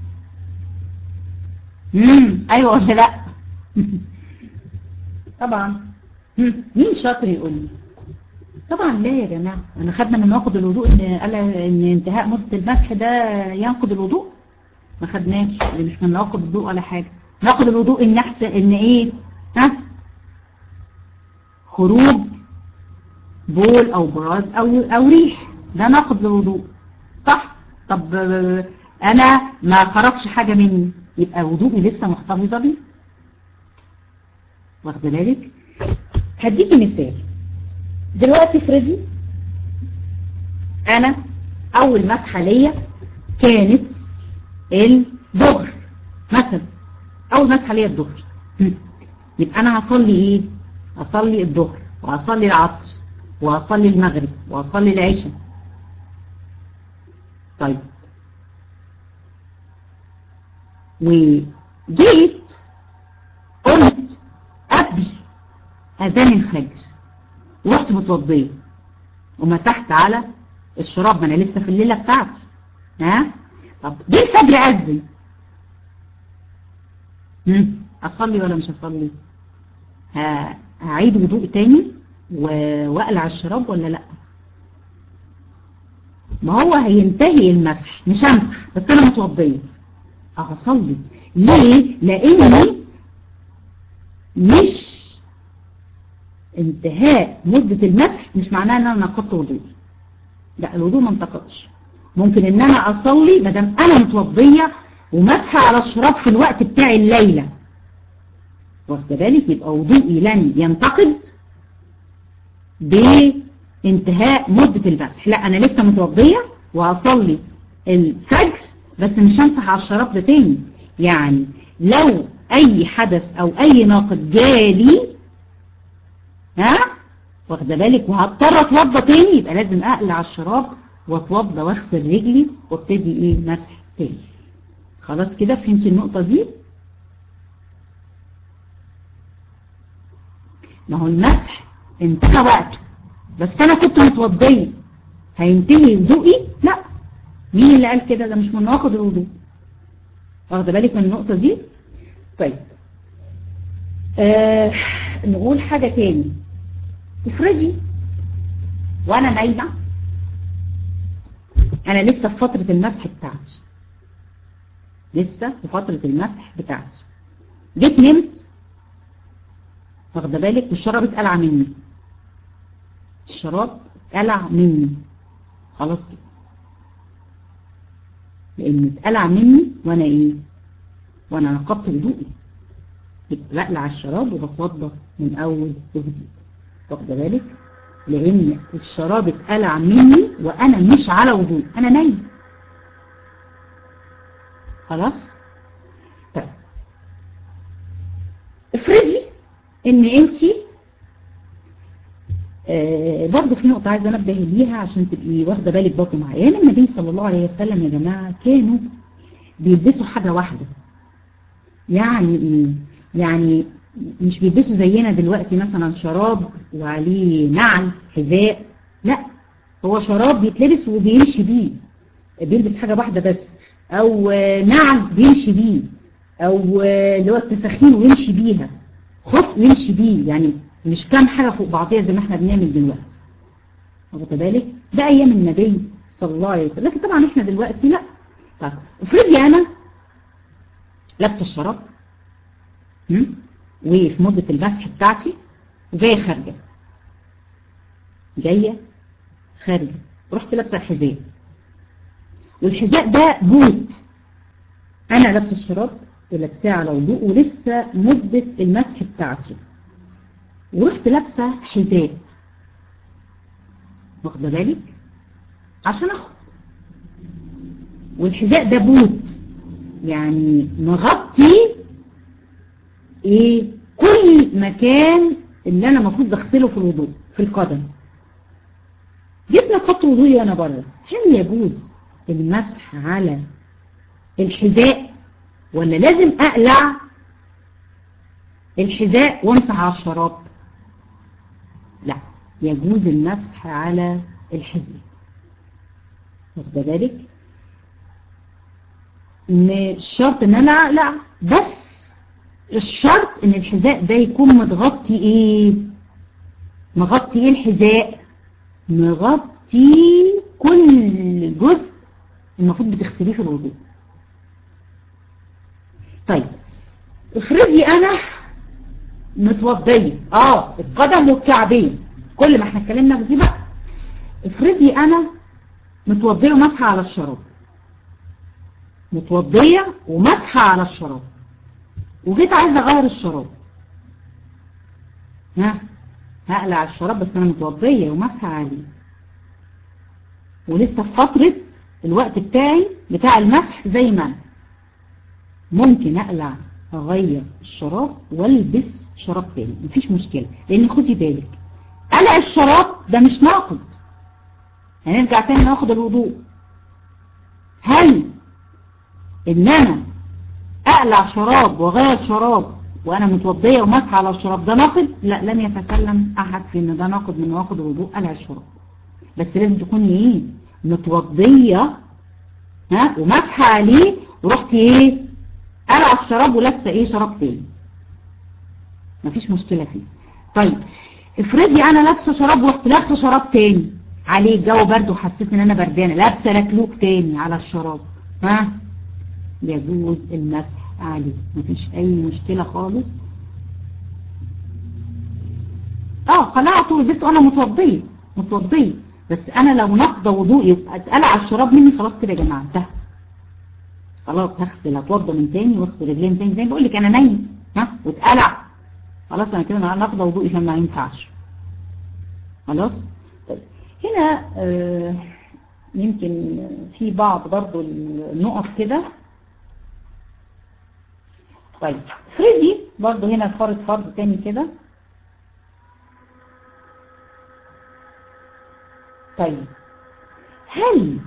امم ايوه ولا لا طبعا مين شاطر يقول لي طبعا لا يا جماعه انا خدنا من ناقض الوضوء ان قال ان انتهاء مده المسح ده ينقض الوضوء ما خدناش اللي مش من ناقض الوضوء ولا حاجه ناقض الوضوء ان احسن ان ايه ها خروج بول او براز او او ريح ده ناقض للوضوء صح طب انا ما خرجش حاجه مني يبقى وضوئي لسه محتفظه بيه واخده بالك هديكي مثال دلوقتي افرضي انا اول مسحه ليا كانت الظهر مثلا اول مسحه ليا الظهر يبقى انا هصلي ايه هصلي الظهر وهصلي العصر وهصلي المغرب وهصلي العشاء طيب وجيت قلت قبل اذان الفجر ورحت متوضيه ومسحت على الشراب ما انا لسه في الليله بتاعتي ها طب جه الفجر اذن اصلي ولا مش اصلي هعيد وضوء تاني واقلع الشراب ولا لا ما هو هينتهي المسح مش همسح بس انا متوضيه هصلي ليه لاني مش انتهاء مدة المسح مش معناه ان انا نقضت وضوئي لا الوضوء ما انتقضش ممكن ان انا اصلي ما دام انا متوضيه ومسحه على الشراب في الوقت بتاع الليله واخده بالك يبقى وضوئي لن ينتقد بانتهاء مدة المسح لا انا لسه متوضيه وهصلي الفجر بس مش همسح على الشراب ده تاني يعني لو اي حدث او اي ناقد جالي ها واخده بالك وهضطر اتوضى تاني يبقى لازم اقلع الشراب واتوضى واغسل رجلي وابتدي ايه مسح تاني خلاص كده فهمتي النقطه دي ما هو المسح انتهى وقته بس انا كنت متوضيه هينتهي وضوئي لا مين اللي قال كده ده مش من نواقض الوضوء واخده بالك من النقطه دي طيب آه نقول حاجه تاني افرضي وانا نايمه انا لسه في فتره المسح بتاعتي لسه في فتره المسح بتاعتي جيت نمت واخده بالك والشراب اتقلع مني الشراب اتقلع مني خلاص كده لان اتقلع مني وانا ايه وانا نقضت وضوئي بقلع الشراب وبتوضى من اول وجديد واخده بالك لان الشراب اتقلع مني وانا مش على وضوء انا نايم خلاص طيب افرضي ان انت آه برضه في نقطة عايزة انبه ليها عشان تبقي واخدة بالك برضه معايا يعني النبي صلى الله عليه وسلم يا جماعة كانوا بيلبسوا حاجة واحدة يعني ايه يعني مش بيلبسوا زينا دلوقتي مثلا شراب وعليه نعل حذاء لا هو شراب بيتلبس وبيمشي بيه بيلبس حاجة واحدة بس او نعل بيمشي بيه او اللي هو التساخين ويمشي بيها خف ويمشي بيه يعني مش كام حاجة فوق بعضيها زي ما احنا بنعمل دلوقتي واخد بالك ده ايام النبي صلى الله عليه وسلم لكن طبعا احنا دلوقتي لا طيب افرضي انا لابسه الشراب وفي مدة المسح بتاعتي وجاية خارجة جاية خارجة رحت لابسه الحذاء والحذاء ده بوت انا لابسه الشراب ولابساه على وضوء ولسه مدة المسح بتاعتي ورحت لابسه حذاء واخده بالك عشان اخد والحذاء ده بوت يعني مغطي ايه كل مكان اللي انا المفروض اغسله في الوضوء في القدم جيت نقضت وضوئي وانا بره هل يجوز المسح على الحذاء ولا لازم اقلع الحذاء وامسح على الشراب لا يجوز المسح على الحذاء واخده بالك مش شرط ان انا اقلع بس الشرط ان الحذاء ده يكون متغطي ايه مغطي ايه الحذاء مغطي كل جزء المفروض بتغسليه في الوضوء طيب افرضي انا متوضيه اه القدم والكعبين كل ما احنا اتكلمنا في دي بقى افرضي انا متوضيه ومسحه على الشراب متوضيه ومسحه على الشراب وجيت عايزه اغير الشراب ها هقلع الشراب بس انا متوضيه ومسحه عليه ولسه في فتره الوقت بتاعي بتاع المسح زي ما انا ممكن اقلع اغير الشراب والبس شراب تاني مفيش مشكله لان خدي بالك قلع الشراب ده مش ناقض هنرجع تاني ناخد الوضوء هل ان انا اقلع شراب واغير شراب وانا متوضيه ومسح على الشراب ده ناقض لا لم يتكلم احد في ان ده ناقض من نواقض الوضوء قلع الشراب بس لازم تكوني ايه متوضيه ها ومسحه عليه ورحتي ايه قلع الشراب ولابسه ايه شراب تاني مفيش مشكله فيه طيب افرضي انا لابسه شراب ورحت لابسه شراب تاني عليه الجو برد وحسيت ان انا بردانه لابسه لكلوك تاني على الشراب ها يجوز المسح عليه مفيش اي مشكله خالص اه قلعته ولبسته انا متوضيه متوضيه بس انا لو نقض وضوئي اتقلع الشراب مني خلاص كده يا جماعه انتهى خلاص هغسل اتوضى من تاني واغسل رجلين تاني زي ما بقول لك انا نايم ها واتقلع خلاص انا كده نقض وضوئي فما ينفعش خلاص طيب هنا آه يمكن في بعض برضو النقط كده طيب فريدي برضو هنا فرض فرض تاني كده طيب هل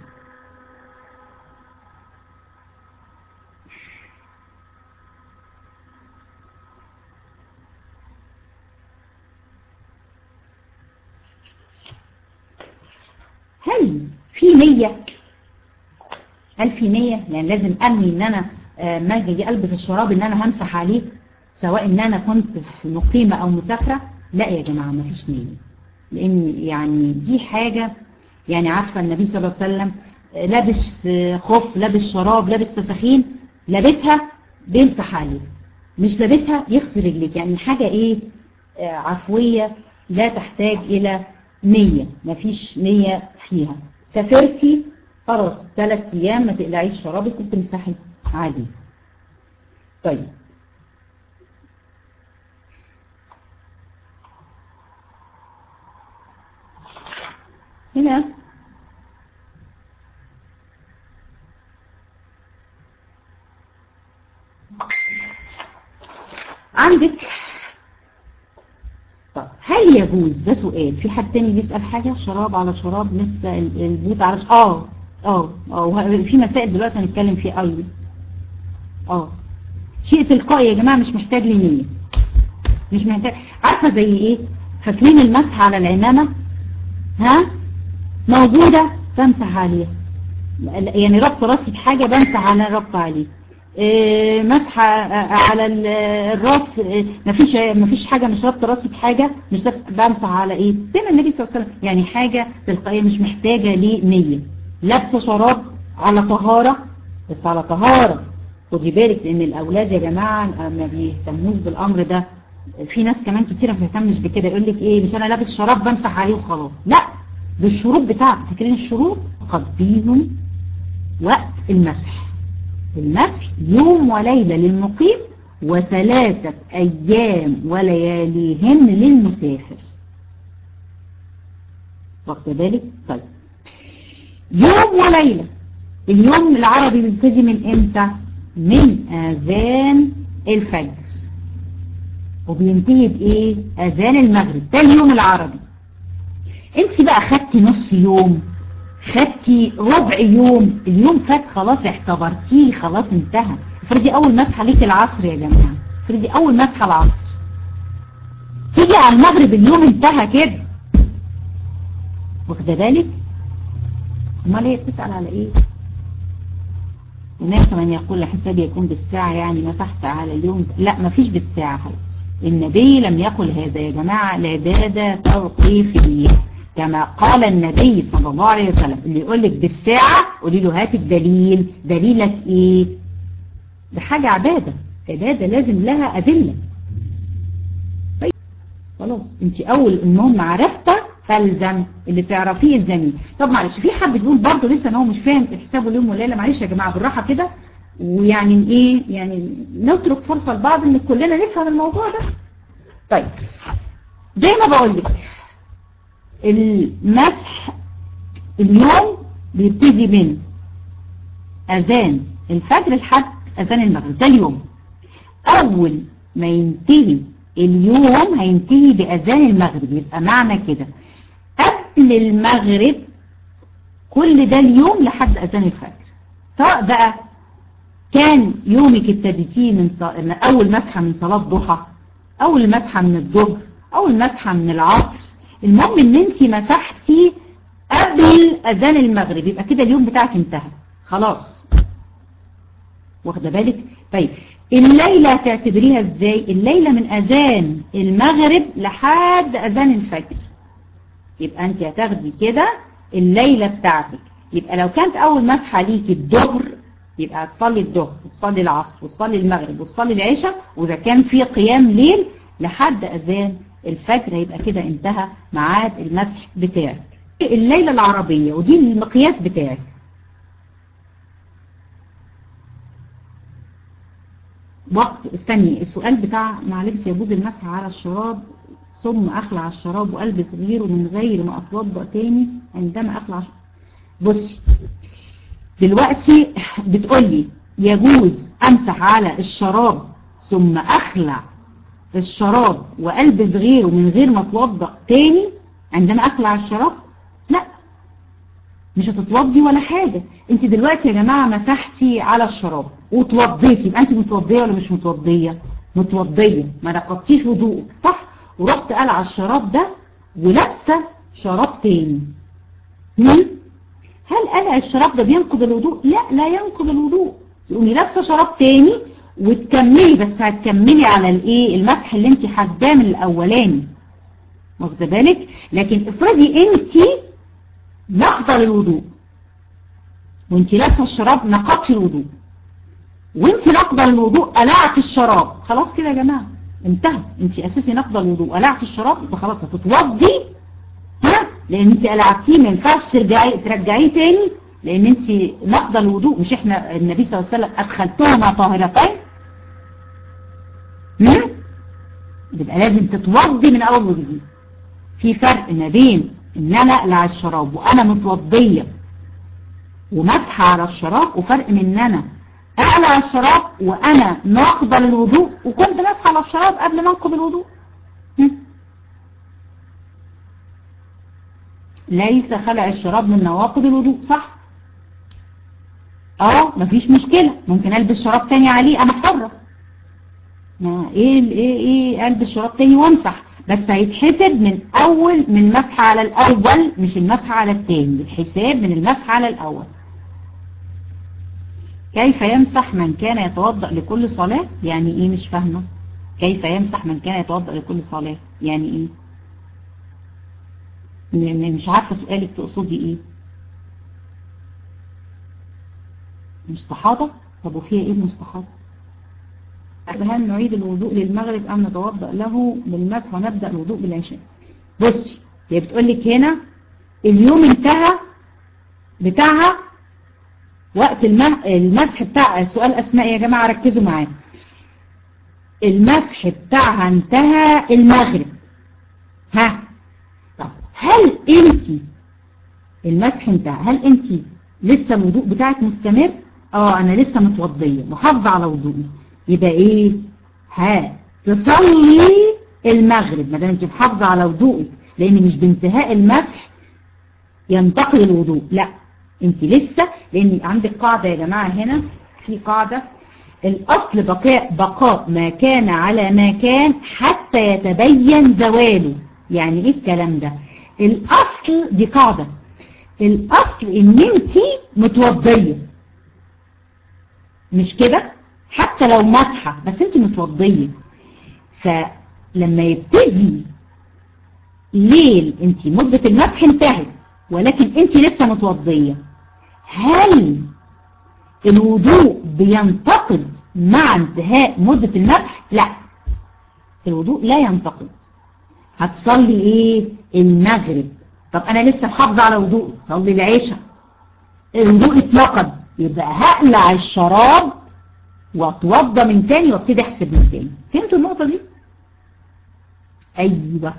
هل في نية هل في نية يعني لازم أنوي ان انا آه، ما اجي البس الشراب ان انا همسح عليه سواء ان انا كنت في مقيمة او مسافرة لا يا جماعة ما فيش نية لان يعني دي حاجة يعني عارفة النبي صلى الله عليه وسلم آه، لابس آه، خف لابس شراب لابس تسخين لابسها بيمسح عليه مش لابسها يغسل رجليك يعني حاجة ايه آه، عفوية لا تحتاج الى نية مفيش نية فيها سافرتي خلاص ثلاث ايام ما تقلعيش شرابك وتمسحي عليه طيب هنا عندك طب هل يجوز ده سؤال في حد تاني بيسأل حاجة شراب على شراب لسه ال- البوت على ش... اه اه اه وه- في مسائل دلوقتي هنتكلم فيها ايوه اه شيء تلقائي يا جماعة مش محتاج لنية مش محتاج عارفة زي ايه فاكرين المسح على العمامة ها موجودة بمسح عليها يعني ربط راسي بحاجة بمسح على ربط عليه إيه، مسح على ال- الراس إيه، مفيش مفيش حاجة مش ربط راسي بحاجة مش ده بمسح على ايه زي ما النبي صلى الله عليه وسلم يعني حاجة تلقائية مش محتاجة لنية لابسة شراب على طهارة بس على طهارة خدي بالك لان الاولاد يا جماعة ما بيهتموش بالامر ده في ناس كمان كتير ما بتهتمش بكده يقول لك ايه مش انا لابس شراب بمسح عليه وخلاص لا بالشروط بتاعته فاكرين الشروط قضيهم وقت المسح المسح يوم وليلة للمقيم وثلاثة أيام ولياليهن للمسافر واخد بالك؟ طيب يوم وليلة اليوم العربي بيبتدي من امتى؟ من آذان الفجر وبينتهي بإيه؟ آذان المغرب ده اليوم العربي انت بقى خدتي نص يوم خدتي ربع يوم اليوم فات خلاص اعتبرتيه خلاص انتهى افرضي اول مسحه ليك العصر يا جماعه افرضي اول مسحه العصر تيجي على المغرب اليوم انتهى كده واخده بالك امال هي بتسال على ايه هناك من يقول حسابي يكون بالساعة يعني مسحت على اليوم لا ما فيش بالساعة حبيبتي النبي لم يقل هذا يا جماعة العبادة توقيفية كما قال النبي صلى الله عليه وسلم اللي يقول لك بالساعة قولي له هات الدليل دليلك ايه ده حاجة عبادة عبادة لازم لها أدلة طيب خلاص انت اول المهم عرفت فالزم اللي تعرفيه الزمي طب معلش في حد بيقول برضه لسه ان هو مش فاهم حسابه اليوم والليله معلش يا جماعه بالراحه كده ويعني ايه يعني نترك فرصه لبعض ان كلنا نفهم الموضوع ده طيب زي ما بقول لك المسح اليوم بيبتدي من اذان الفجر لحد اذان المغرب ده اليوم اول ما ينتهي اليوم هينتهي باذان المغرب يبقى معنى كده قبل المغرب كل ده اليوم لحد اذان الفجر سواء بقى كان يومك ابتديتيه من, ص... من اول مسحه من صلاه ضحى اول مسحه من الظهر اول مسحه من العصر المهم ان انت مسحتي قبل اذان المغرب يبقى كده اليوم بتاعك انتهى خلاص واخده بالك طيب الليلة تعتبريها ازاي الليلة من اذان المغرب لحد اذان الفجر يبقى انت هتاخدي كده الليلة بتاعتك يبقى لو كانت اول مسحة ليكي الظهر يبقى هتصلي الظهر وتصلي العصر وتصلي المغرب وتصلي العشاء واذا كان في قيام ليل لحد اذان الفجر يبقى كده انتهى ميعاد المسح بتاعك الليلة العربية ودي المقياس بتاعك وقت استني السؤال بتاع معلش يجوز المسح على الشراب ثم اخلع الشراب والبس غيره من غير ما اتوضا تاني عندما اخلع الشراب. بصي دلوقتي بتقولي يجوز امسح على الشراب ثم اخلع الشراب والبس غيره من غير ما اتوضا تاني عندما اخلع الشراب لا مش هتتوضي ولا حاجة انت دلوقتي يا جماعة مسحتي على الشراب وتوضيتي يبقى انت متوضية ولا مش متوضية متوضية ما نقضتيش وضوءك صح ورحت قلع الشراب ده ولابسه شراب تاني هم؟ هل قلع الشراب ده بينقض الوضوء لا لا ينقض الوضوء تقومي لابسه شراب تاني وتكملي بس هتكملي على الايه المسح اللي انت حاسباه من الاولاني واخده بالك لكن افرضي انت نقضه للوضوء وانت لابسه الشراب نقضتي الوضوء وانت نقضه للوضوء قلعت الشراب خلاص كده يا جماعه انتهى انت اساسي نقضه للوضوء قلعت الشراب يبقى خلاص هتتوضي ها لان انت قلعتيه ما ينفعش ترجعي ترجعيه تاني لان انت نقضه الوضوء مش احنا النبي صلى الله عليه وسلم ادخلتهما طاهرتين يبقى لازم تتوضي من اول وجديد في فرق ما بين ان انا اقلع الشراب وانا متوضيه ومسحه على الشراب وفرق من ان انا اقلع الشراب وانا ناقضه للوضوء وكنت مسحه على الشراب قبل ما انقض الوضوء ليس خلع الشراب من نواقض الوضوء صح اه مفيش مشكلة ممكن البس شراب تاني عليه انا حرة ما ايه ايه ايه البس شراب تاني وامسح بس هيتحسب من اول من المسح على الاول مش المسح على التاني الحساب من المسح على الاول كيف يمسح من كان يتوضأ لكل صلاة يعني ايه مش فاهمة كيف يمسح من كان يتوضأ لكل صلاة يعني ايه مش عارفة سؤالك تقصدي ايه مستحاضة طب وفيها ايه المستحاضة هل نعيد الوضوء للمغرب ام نتوضأ له بالمسح ونبدأ الوضوء بالعشاء بصي هي بتقول لك هنا اليوم انتهى بتاعها وقت المسح بتاع سؤال اسماء يا جماعة ركزوا معايا المسح بتاعها انتهى المغرب ها طب هل انت المسح انتهى هل انت لسه الوضوء بتاعك مستمر اه انا لسه متوضيه محافظه على وضوئي يبقى ايه ها تصلي المغرب ما دام انت محافظه على وضوئك لان مش بانتهاء المسح ينتقل الوضوء لا انت لسه لان عندك قاعده يا جماعه هنا في قاعده الاصل بقاء بقاء ما كان على ما كان حتى يتبين زواله يعني ايه الكلام ده الاصل دي قاعده الاصل ان انت متوضيه مش كده حتى لو مسحه بس انت متوضيه فلما يبتدي ليل انت مده المسح انتهت ولكن انت لسه متوضيه هل الوضوء بينتقد مع انتهاء مده المسح لا الوضوء لا ينتقد هتصلي ايه المغرب طب انا لسه محافظه على وضوء صلي العشاء الوضوء اتنقض يبقى هقلع الشراب واتوضى من تاني وابتدي احسب من تاني فهمتوا النقطه دي ايوه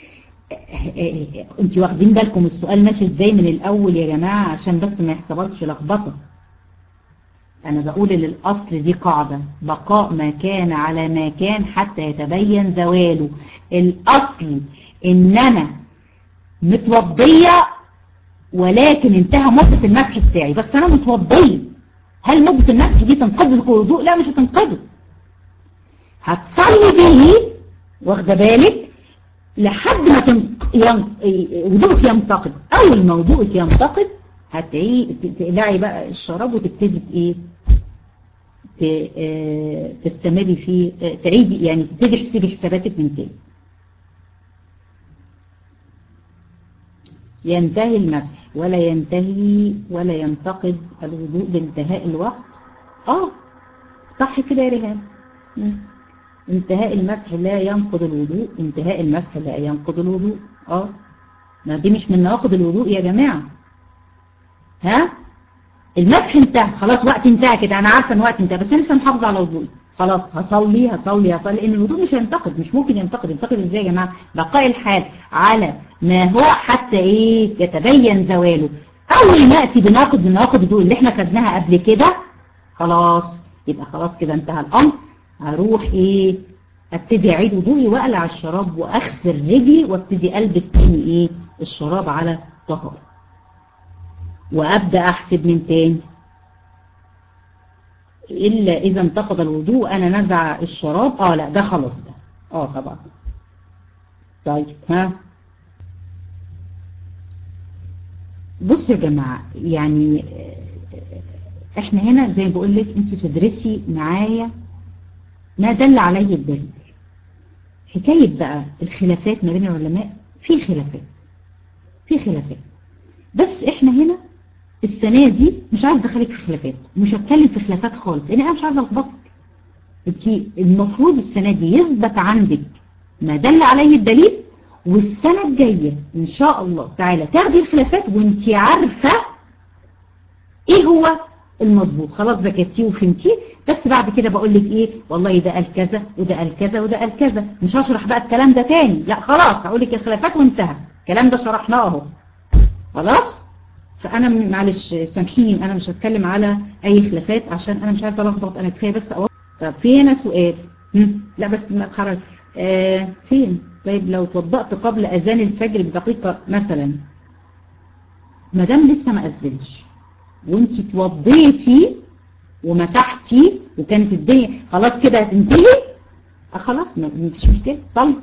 انت واخدين بالكم السؤال ماشي ازاي من الاول يا جماعه عشان بس ما يحصلكش لخبطه انا بقول ان الاصل دي قاعده بقاء ما كان على ما كان حتى يتبين زواله الاصل ان انا متوضيه ولكن انتهى مده المسح بتاعي بس انا متوضيه هل مده المسح دي تنقض الوضوء لا مش هتنقضه هتصلي به واخده بالك لحد ما تنق... ين... وضوءك ينتقد اول ما وضوءك ينتقد هتعي تقلعي بقى الشراب وتبتدي ايه ت... اه... تستمري في اه... تعيدي يعني تبتدي تحسبي حساباتك من تاني ينتهي المسح ولا ينتهي ولا ينتقد الوضوء بانتهاء الوقت اه صح كده يا ريهام انتهاء المسح لا ينقض الوضوء انتهاء المسح لا ينقض الوضوء اه ما دي مش من نواقض الوضوء يا جماعة ها المسح انتهى خلاص وقت انتهى كده انا عارفه ان وقت انتهى بس انا لسه محافظه على وضوئي خلاص هصلي هصلي هصلي لان الوضوء مش هينتقد مش ممكن ينتقد ينتقد ازاي يا جماعه بقاء الحال على ما هو حتى ايه يتبين زواله اول ما ياتي بناقض من نواقض الوضوء اللي احنا خدناها قبل كده خلاص يبقى خلاص كده انتهى الامر هروح ايه ابتدي اعيد وضوئي واقلع الشراب واغسل رجلي وابتدي البس تاني ايه الشراب على طهارة وابدا احسب من تاني الا اذا انتقض الوضوء انا نزع الشراب اه لا ده خلاص ده اه طبعا طيب ها بصوا يا جماعة يعني احنا هنا زي ما بقول لك انت تدرسي معايا ما دل عليه الدليل حكاية بقى الخلافات ما بين العلماء في خلافات في خلافات بس احنا هنا السنة دي مش عايز ادخلك في خلافات مش هتكلم في خلافات خالص لان انا مش عايزه الخبطك انت المفروض السنة دي يثبت عندك ما دل عليه الدليل والسنة الجاية ان شاء الله تعالى تاخدي الخلافات وانت عارفة ايه هو المظبوط خلاص ذاكرتيه وفهمتيه بس بعد كده بقول لك ايه والله ده قال كذا وده قال كذا وده قال كذا مش هشرح بقى الكلام ده تاني لا خلاص هقول لك الخلافات وانتهى الكلام ده شرحناه اهو خلاص فانا معلش سامحيني انا مش هتكلم على اي خلافات عشان انا مش عايزه الخبط انا كفايه بس أوضح. طب في هنا سؤال لا بس ما اتخرج آه فين طيب لو توضأت قبل اذان الفجر بدقيقه مثلا ما دام لسه ما اذنش وانت توضيتي ومسحتي وكانت الدنيا خلاص كده هتنتهي آه خلاص ما فيش مشكله صلي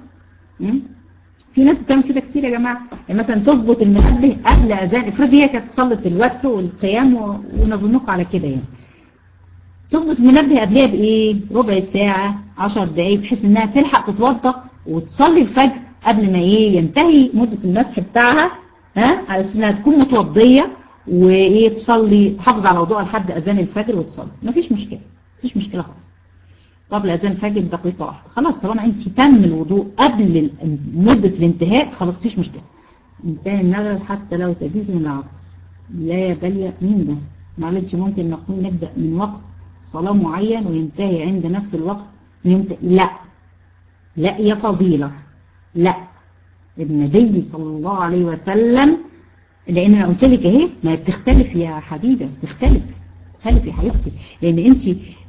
في ناس بتعمل كده كتير يا جماعه يعني مثلا تظبط المنبه قبل اذان افرضي هي كانت صلت الوتر والقيام ونظنكم على كده يعني تظبط المنبه قبلها بايه ربع ساعه 10 دقايق بحيث انها تلحق تتوضا وتصلي الفجر قبل ما ايه ينتهي مده المسح بتاعها ها على اساس انها تكون متوضيه وايه تصلي تحافظ على وضوءها لحد اذان الفجر وتصلي مفيش مشكله مفيش مشكله خالص قبل اذان الفجر بدقيقه واحده خلاص طالما انت تم الوضوء قبل مده الانتهاء خلاص مفيش مشكله انتهى المغرب حتى لو تجيز من العصر لا يا باليه مين ده معلش ممكن نقول نبدا من وقت صلاه معين وينتهي عند نفس الوقت وينتهي لا لا يا فضيله لا النبي صلى الله عليه وسلم لان انا قلت لك اهي ما بتختلف يا حبيبه بتختلف بتختلف يا حبيبتي لان انت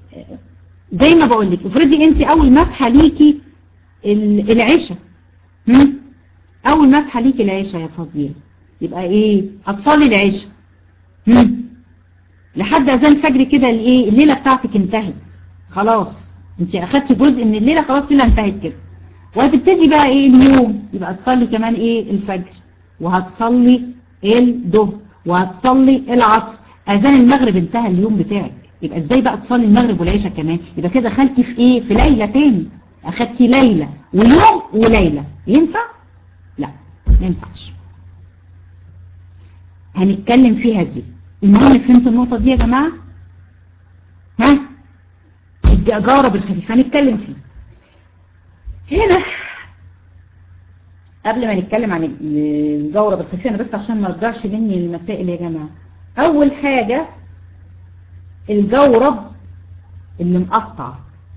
زي ما بقول لك افرضي انت اول مسحه ليكي العشاء اول مسحه ليكي العشاء يا فضيله يبقى ايه هتصلي العشاء لحد اذان الفجر كده الايه الليله بتاعتك انتهت خلاص انت اخدتي جزء من الليله خلاص الليله انتهت كده وهتبتدي بقى ايه اليوم يبقى تصلي كمان ايه الفجر وهتصلي الظهر وهتصلي العصر اذان المغرب انتهى اليوم بتاعك يبقى ازاي بقى تصلي المغرب والعشاء كمان يبقى كده دخلتي في ايه في ليله تاني اخدتي ليله ويوم وليله ينفع لا ما ينفعش هنتكلم فيها دي المهم فهمتوا النقطه دي يا جماعه ها الجارب الخفيف هنتكلم فيه هنا قبل ما نتكلم عن الجورب الخفيف انا بس عشان ما ارجعش مني المسائل يا جماعه اول حاجه الجورب اللي مقطع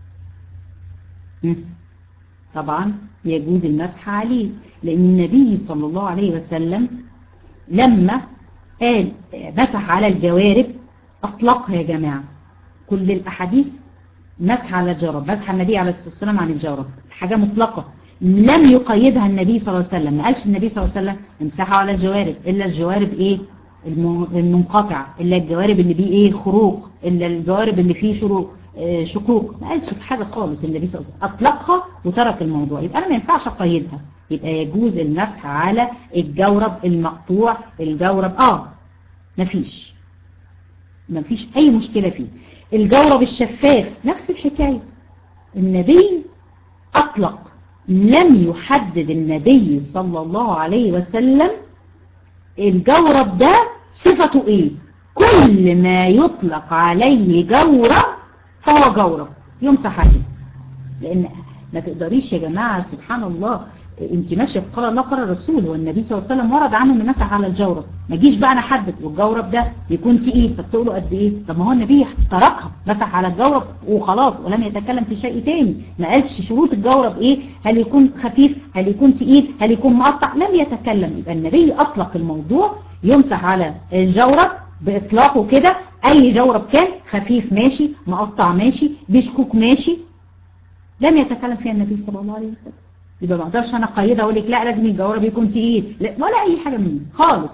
طبعا يجوز المسح عليه لان النبي صلى الله عليه وسلم لما قال مسح على الجوارب اطلقها يا جماعه كل الاحاديث مسح على الجورب مسح النبي عليه الصلاه والسلام عن الجورب حاجه مطلقه لم يقيدها النبي صلى الله عليه وسلم ما قالش النبي صلى الله عليه وسلم امسحوا على الجوارب الا الجوارب ايه المنقطع الا الجوارب اللي فيه ايه خروق الا الجوارب اللي فيه شروق آه شقوق ما قالش حاجه خالص النبي صلى الله عليه وسلم اطلقها وترك الموضوع يبقى انا ما ينفعش اقيدها يبقى يجوز المسح على الجورب المقطوع الجورب اه مفيش مفيش اي مشكله فيه الجورب الشفاف نفس الحكايه النبي اطلق لم يحدد النبي صلى الله عليه وسلم الجورب ده صفته ايه كل ما يطلق عليه جورب فهو جورب يمسح عليه لان ما تقدريش يا جماعة سبحان الله انت ماشيه قال الله قال الرسول والنبي صلى الله عليه وسلم ورد عنه انه مسح على الجورب ما جيش بقى انا احدد والجورب ده يكون تقيل طب تقولوا قد ايه طب ما هو النبي تركها مسح على الجورب وخلاص ولم يتكلم في شيء تاني ما قالش شروط الجورب ايه هل يكون خفيف هل يكون تقيل هل يكون مقطع لم يتكلم يبقى النبي اطلق الموضوع يمسح على الجورب باطلاقه كده اي جورب كان خفيف ماشي مقطع ماشي بشكوك ماشي لم يتكلم فيها النبي صلى الله عليه وسلم يبقى ما اقدرش انا اقيدها اقول لك لا لازم الجورب يكون تقيل ولا اي حاجه منه خالص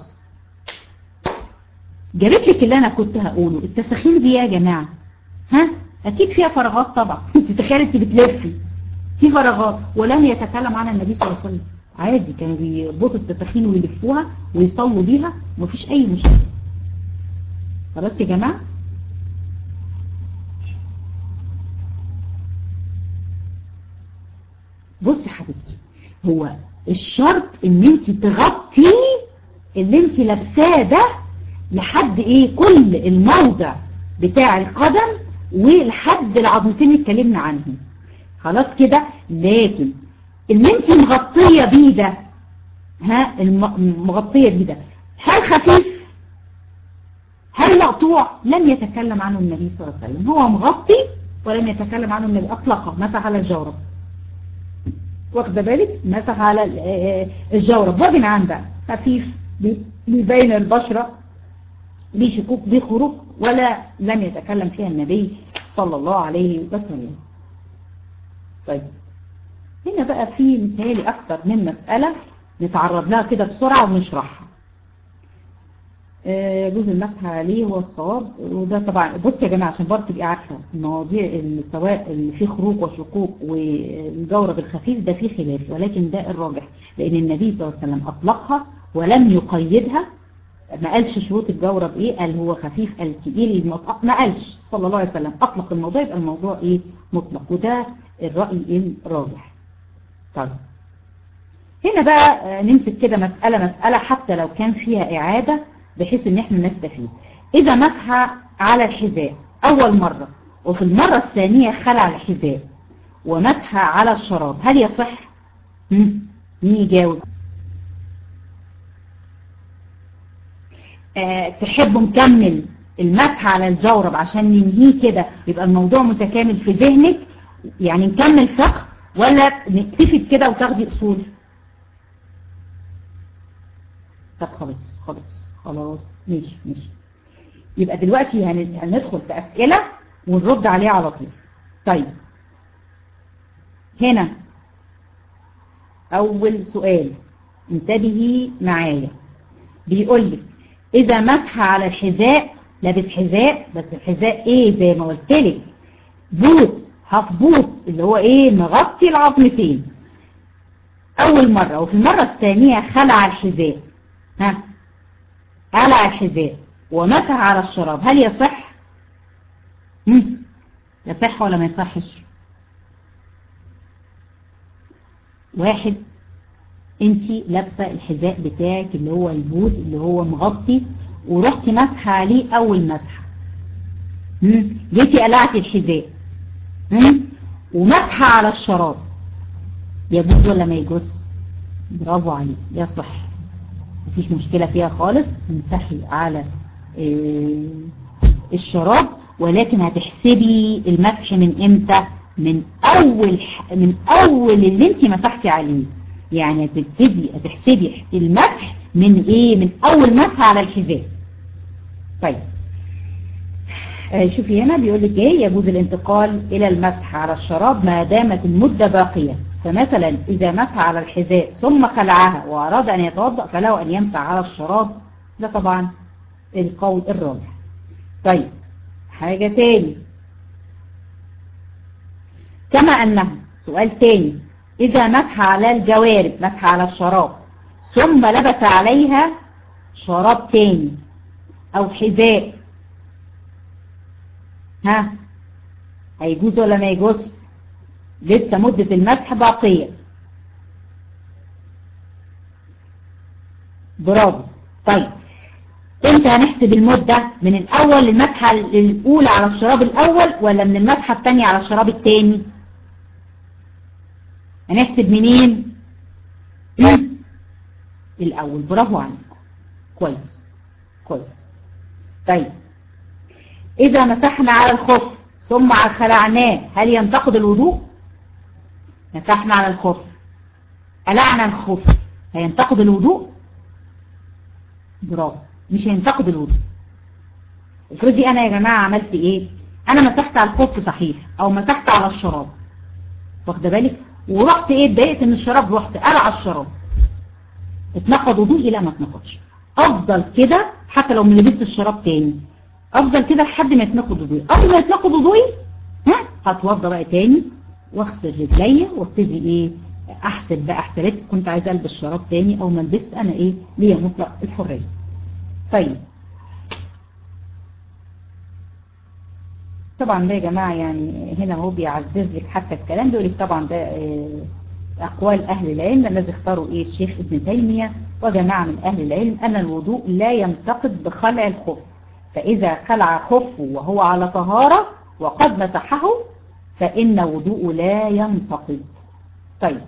جابت لك اللي انا كنت هقوله التساخين دي يا جماعه ها اكيد فيها فراغات طبعا انت تخيلي انت بتلفي في فراغات ولم يتكلم عنها النبي صلى الله عليه وسلم عادي كانوا بيربطوا التساخين ويلفوها ويصلوا بيها ومفيش اي مشكلة خلاص يا جماعة بص يا حبيبتي هو الشرط ان انت تغطي اللي انت لابساه ده لحد ايه كل الموضع بتاع القدم ولحد العظمتين اللي اتكلمنا عنهم خلاص كده لكن اللي انت مغطية بيه ده ها المغطية بيه ده هل خفيف هل مقطوع لم يتكلم عنه النبي صلى الله عليه وسلم هو مغطي ولم يتكلم عنه النبي اطلقه مسح على الجورب واخده بالك مسح على الجورب وجنعان بقى خفيف بيبين البشرة ليه شكوك بيه خروج ولا لم يتكلم فيها النبي صلى الله عليه وسلم طيب هنا بقى في مثالي أكتر من مسألة نتعرض لها كده بسرعة ونشرحها جزء المسح عليه هو الصواب وده طبعا بص يا جماعة عشان برضه تبقي عارفة المواضيع سواء اللي فيه خروج وشقوق والجورب الخفيف ده فيه خلاف ولكن ده الراجح لأن النبي صلى الله عليه وسلم أطلقها ولم يقيدها ما قالش شروط الجورب ايه قال هو خفيف قال تقيل ما قالش صلى الله عليه وسلم اطلق الموضوع يبقى الموضوع ايه مطلق وده الرأي الراجح طيب هنا بقى نمسك كده مسألة مسألة حتى لو كان فيها إعادة بحيث ان احنا نستفيد اذا مسح على الحذاء اول مرة وفي المرة الثانية خلع الحذاء ومسح على الشراب هل يصح مين يجاوب أه تحب نكمل المسح على الجورب عشان ننهيه كده يبقى الموضوع متكامل في ذهنك يعني نكمل فقه ولا نكتفي بكده وتاخدي اصول طب خلاص خلاص خلاص ماشي ماشي يبقى دلوقتي هندخل في أسئلة ونرد عليها على طول طيب هنا أول سؤال انتبهي معايا بيقول لك إذا مسح على الحذاء لابس حذاء بس الحذاء إيه زي ما قلت لك بوت هاف بوت اللي هو إيه مغطي العظمتين أول مرة وفي المرة الثانية خلع الحذاء ها قلع الحذاء ومسح على الشراب هل يصح مم. يصح ولا ما يصحش واحد انت لابسه الحذاء بتاعك اللي هو البوت اللي هو مغطي ورحتي مسحه عليه اول مسحه جيتي قلعتي الحذاء ومسحه على الشراب يجوز ولا ما يجوز برافو عليك يصح مفيش مشكلة فيها خالص تمسحي على الشراب ولكن هتحسبي المسح من امتى من اول من اول اللي انت مسحتي عليه يعني هتبتدي هتحسبي المسح من ايه من اول مسح على الحذاء طيب آه شوفي هنا بيقول لك ايه يجوز الانتقال الى المسح على الشراب ما دامت المدة باقية فمثلا إذا مسح على الحذاء ثم خلعها وأراد أن يتوضأ فله أن يمسح على الشراب ده طبعا القول الراجح طيب حاجة تاني كما أنه سؤال تاني إذا مسح على الجوارب مسح على الشراب ثم لبس عليها شراب تاني أو حذاء ها هيجوز ولا ما يجوز لسه مدة المسح باقية برافو طيب امتى هنحسب المدة من الاول المسحة الاولى على الشراب الاول ولا من المسحة الثانية على الشراب الثاني هنحسب منين الاول برافو عليك كويس كويس طيب اذا مسحنا على الخف ثم خلعناه هل ينتقد الوضوء مسحنا على الخف قلعنا الخف هينتقد الوضوء برافو مش هينتقد الوضوء افرضي انا يا جماعة عملت ايه انا مسحت على الخف صحيح او مسحت على الشراب واخده بالك ورحت ايه اتضايقت من الشراب رحت قلع الشراب اتنقض وضوئي لا ما اتنقضش افضل كده حتى لو ما لبست الشراب تاني افضل كده لحد ما يتنقض وضوئي قبل ما يتنقض وضوئي ها هتوضى بقى تاني واغسل رجليا وابتدي ايه احسب بقى حساباتي كنت عايزه البس شراب تاني او ما البس انا ايه ليا مطلق الحريه طيب طبعا ده يا جماعه يعني هنا هو بيعزز لك حتى الكلام بيقول لك طبعا ده اقوال اهل العلم الذي اختاروا ايه الشيخ ابن تيميه وجماعه من اهل العلم ان الوضوء لا ينتقد بخلع الخف فاذا خلع خفه وهو على طهاره وقد مسحه فان وضوءه لا ينتقد طيب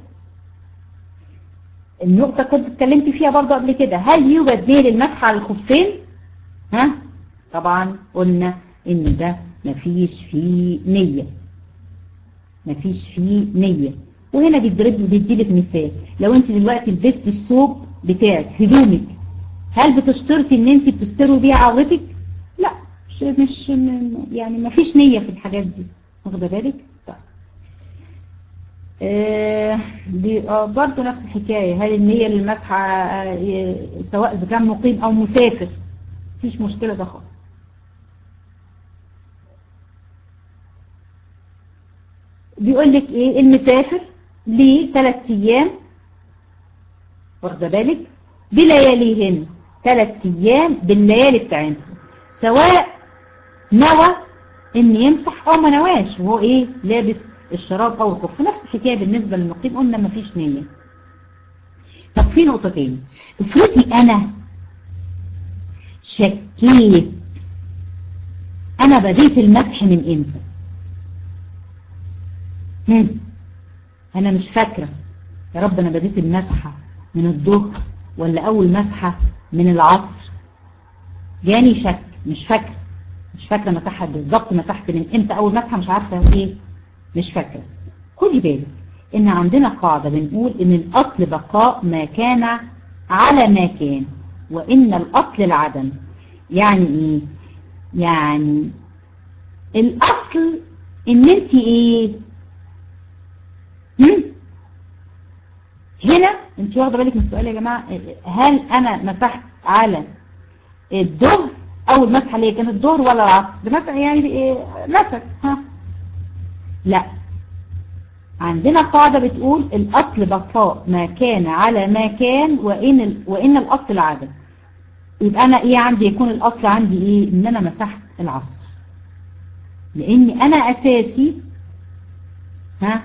النقطة كنت اتكلمت فيها برضه قبل كده هل يوجد نيل المسح على الخفين ها طبعا قلنا ان ده مفيش فيه نية مفيش فيه نية وهنا بيضرب بيديلك مثال لو انت دلوقتي لبست الثوب بتاعك هدومك هل بتشترطي ان انت بتستروا بيها عورتك لا مش, مش يعني مفيش نية في الحاجات دي واخده بالك طيب آه برضه نفس الحكاية هل النية للمسح آه سواء إذا كان مقيم أو مسافر مفيش مشكلة ده خالص بيقول لك ايه المسافر ليه ثلاث ايام واخده بالك بلياليهن ثلاث ايام بالليالي بتاعتهم سواء نوى ان يمسح او ما نواش وهو ايه لابس الشراب او الكف نفس الحكايه بالنسبه للمقيم قلنا ما فيش نيه طب في نقطه تاني افرضي انا شكيت انا بديت المسح من امتى هم. انا مش فاكره يا رب انا بديت المسحه من الظهر ولا اول مسحه من العصر جاني شك مش فاكره مش فاكره مسحها بالظبط مسحت من امتى اول مسحه مش عارفه ايه مش فاكره خدي بالك ان عندنا قاعده بنقول ان الاصل بقاء ما كان على ما كان وان الاصل العدم يعني ايه يعني الاصل ان انت ايه هم؟ هنا انت واخده بالك من السؤال يا جماعه هل انا مسحت على الظهر اول مسحه ليه كانت الظهر ولا العصر ده مسح يعني ايه مسح ها لا عندنا قاعده بتقول الاصل بقاء ما كان على ما كان وان ال... وان الاصل العدم يبقى انا ايه عندي يكون الاصل عندي ايه ان انا مسحت العصر لاني انا اساسي ها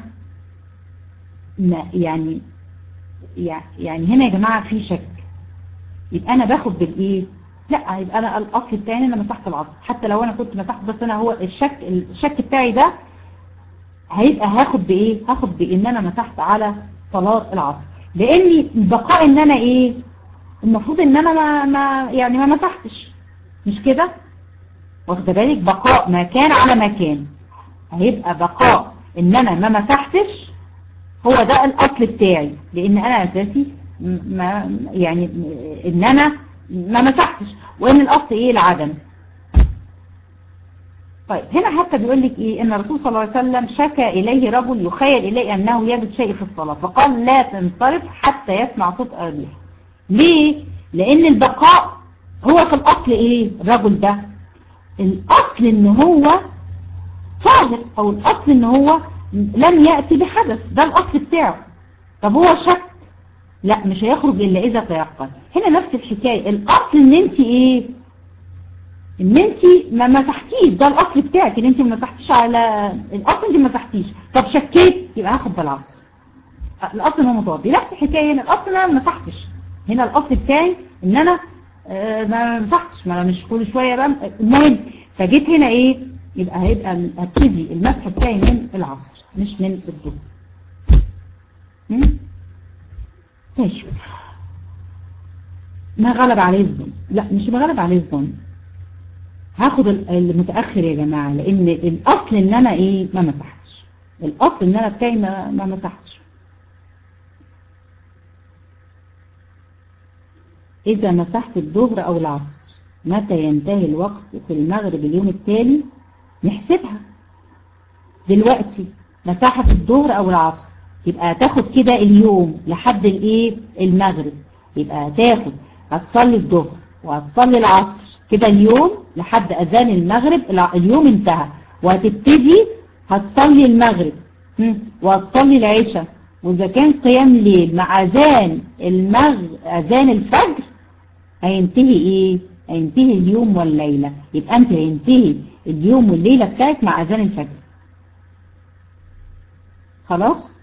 يعني يعني هنا يا جماعة في شك يبقى انا باخد بالايه لا يبقى انا الاصل بتاعي انا مسحت العصر حتى لو انا كنت مسحت بس انا هو الشك الشك بتاعي ده هيبقى هاخد بايه هاخد بان انا مسحت على صلاة العصر لاني بقاء ان انا ايه المفروض ان انا ما, ما يعني ما مسحتش مش كده واخده بالك بقاء ما كان على ما كان هيبقى بقاء ان انا ما مسحتش هو ده الاصل بتاعي لان انا اساسي ما يعني ان انا ما مسحتش وان الاصل ايه العدم طيب هنا حتى بيقول لك ايه ان الرسول صلى الله عليه وسلم شكى اليه رجل يخيل اليه انه يجد شيء في الصلاة فقال لا تنصرف حتى يسمع صوت الريح ليه لان البقاء هو في الاصل ايه الرجل ده الاصل ان هو صادق او الاصل ان هو لم يأتي بحدث ده الأصل بتاعه طب هو شك لا مش هيخرج إلا إذا تيقن هنا نفس الحكاية الأصل إن أنت إيه إن أنت ما مسحتيش ده الأصل بتاعك إن أنت ما مسحتيش على الأصل أنت ما مسحتيش طب شكيت يبقى هاخد بالعصر الأصل هو متوضي نفس الحكاية هنا الأصل إن أنا ما مسحتش هنا الأصل بتاعي إن أنا آه ما مسحتش ما أنا مش كل شوية بقى المهم فجيت هنا إيه يبقى هيبقى هبتدي المسح بتاعي من العصر مش من الظهر طيب ما غلب عليه الظن لا مش بغلب عليه الظن هاخد المتأخر يا جماعة لان الاصل ان انا ايه ما مسحتش الاصل ان انا بتاعي ما, ما مسحتش اذا مسحت الظهر او العصر متى ينتهي الوقت في المغرب اليوم التالي نحسبها دلوقتي مساحة الظهر او العصر يبقى هتاخد كده اليوم لحد الايه المغرب يبقى هتاخد هتصلي الظهر وهتصلي العصر كده اليوم لحد اذان المغرب اليوم انتهى وهتبتدي هتصلي المغرب وهتصلي العشاء وإذا كان قيام ليل مع أذان المغ أذان الفجر هينتهي إيه؟ هينتهي اليوم والليلة يبقى أنت هينتهي اليوم والليلة بتاعك مع أذان الفجر خلاص؟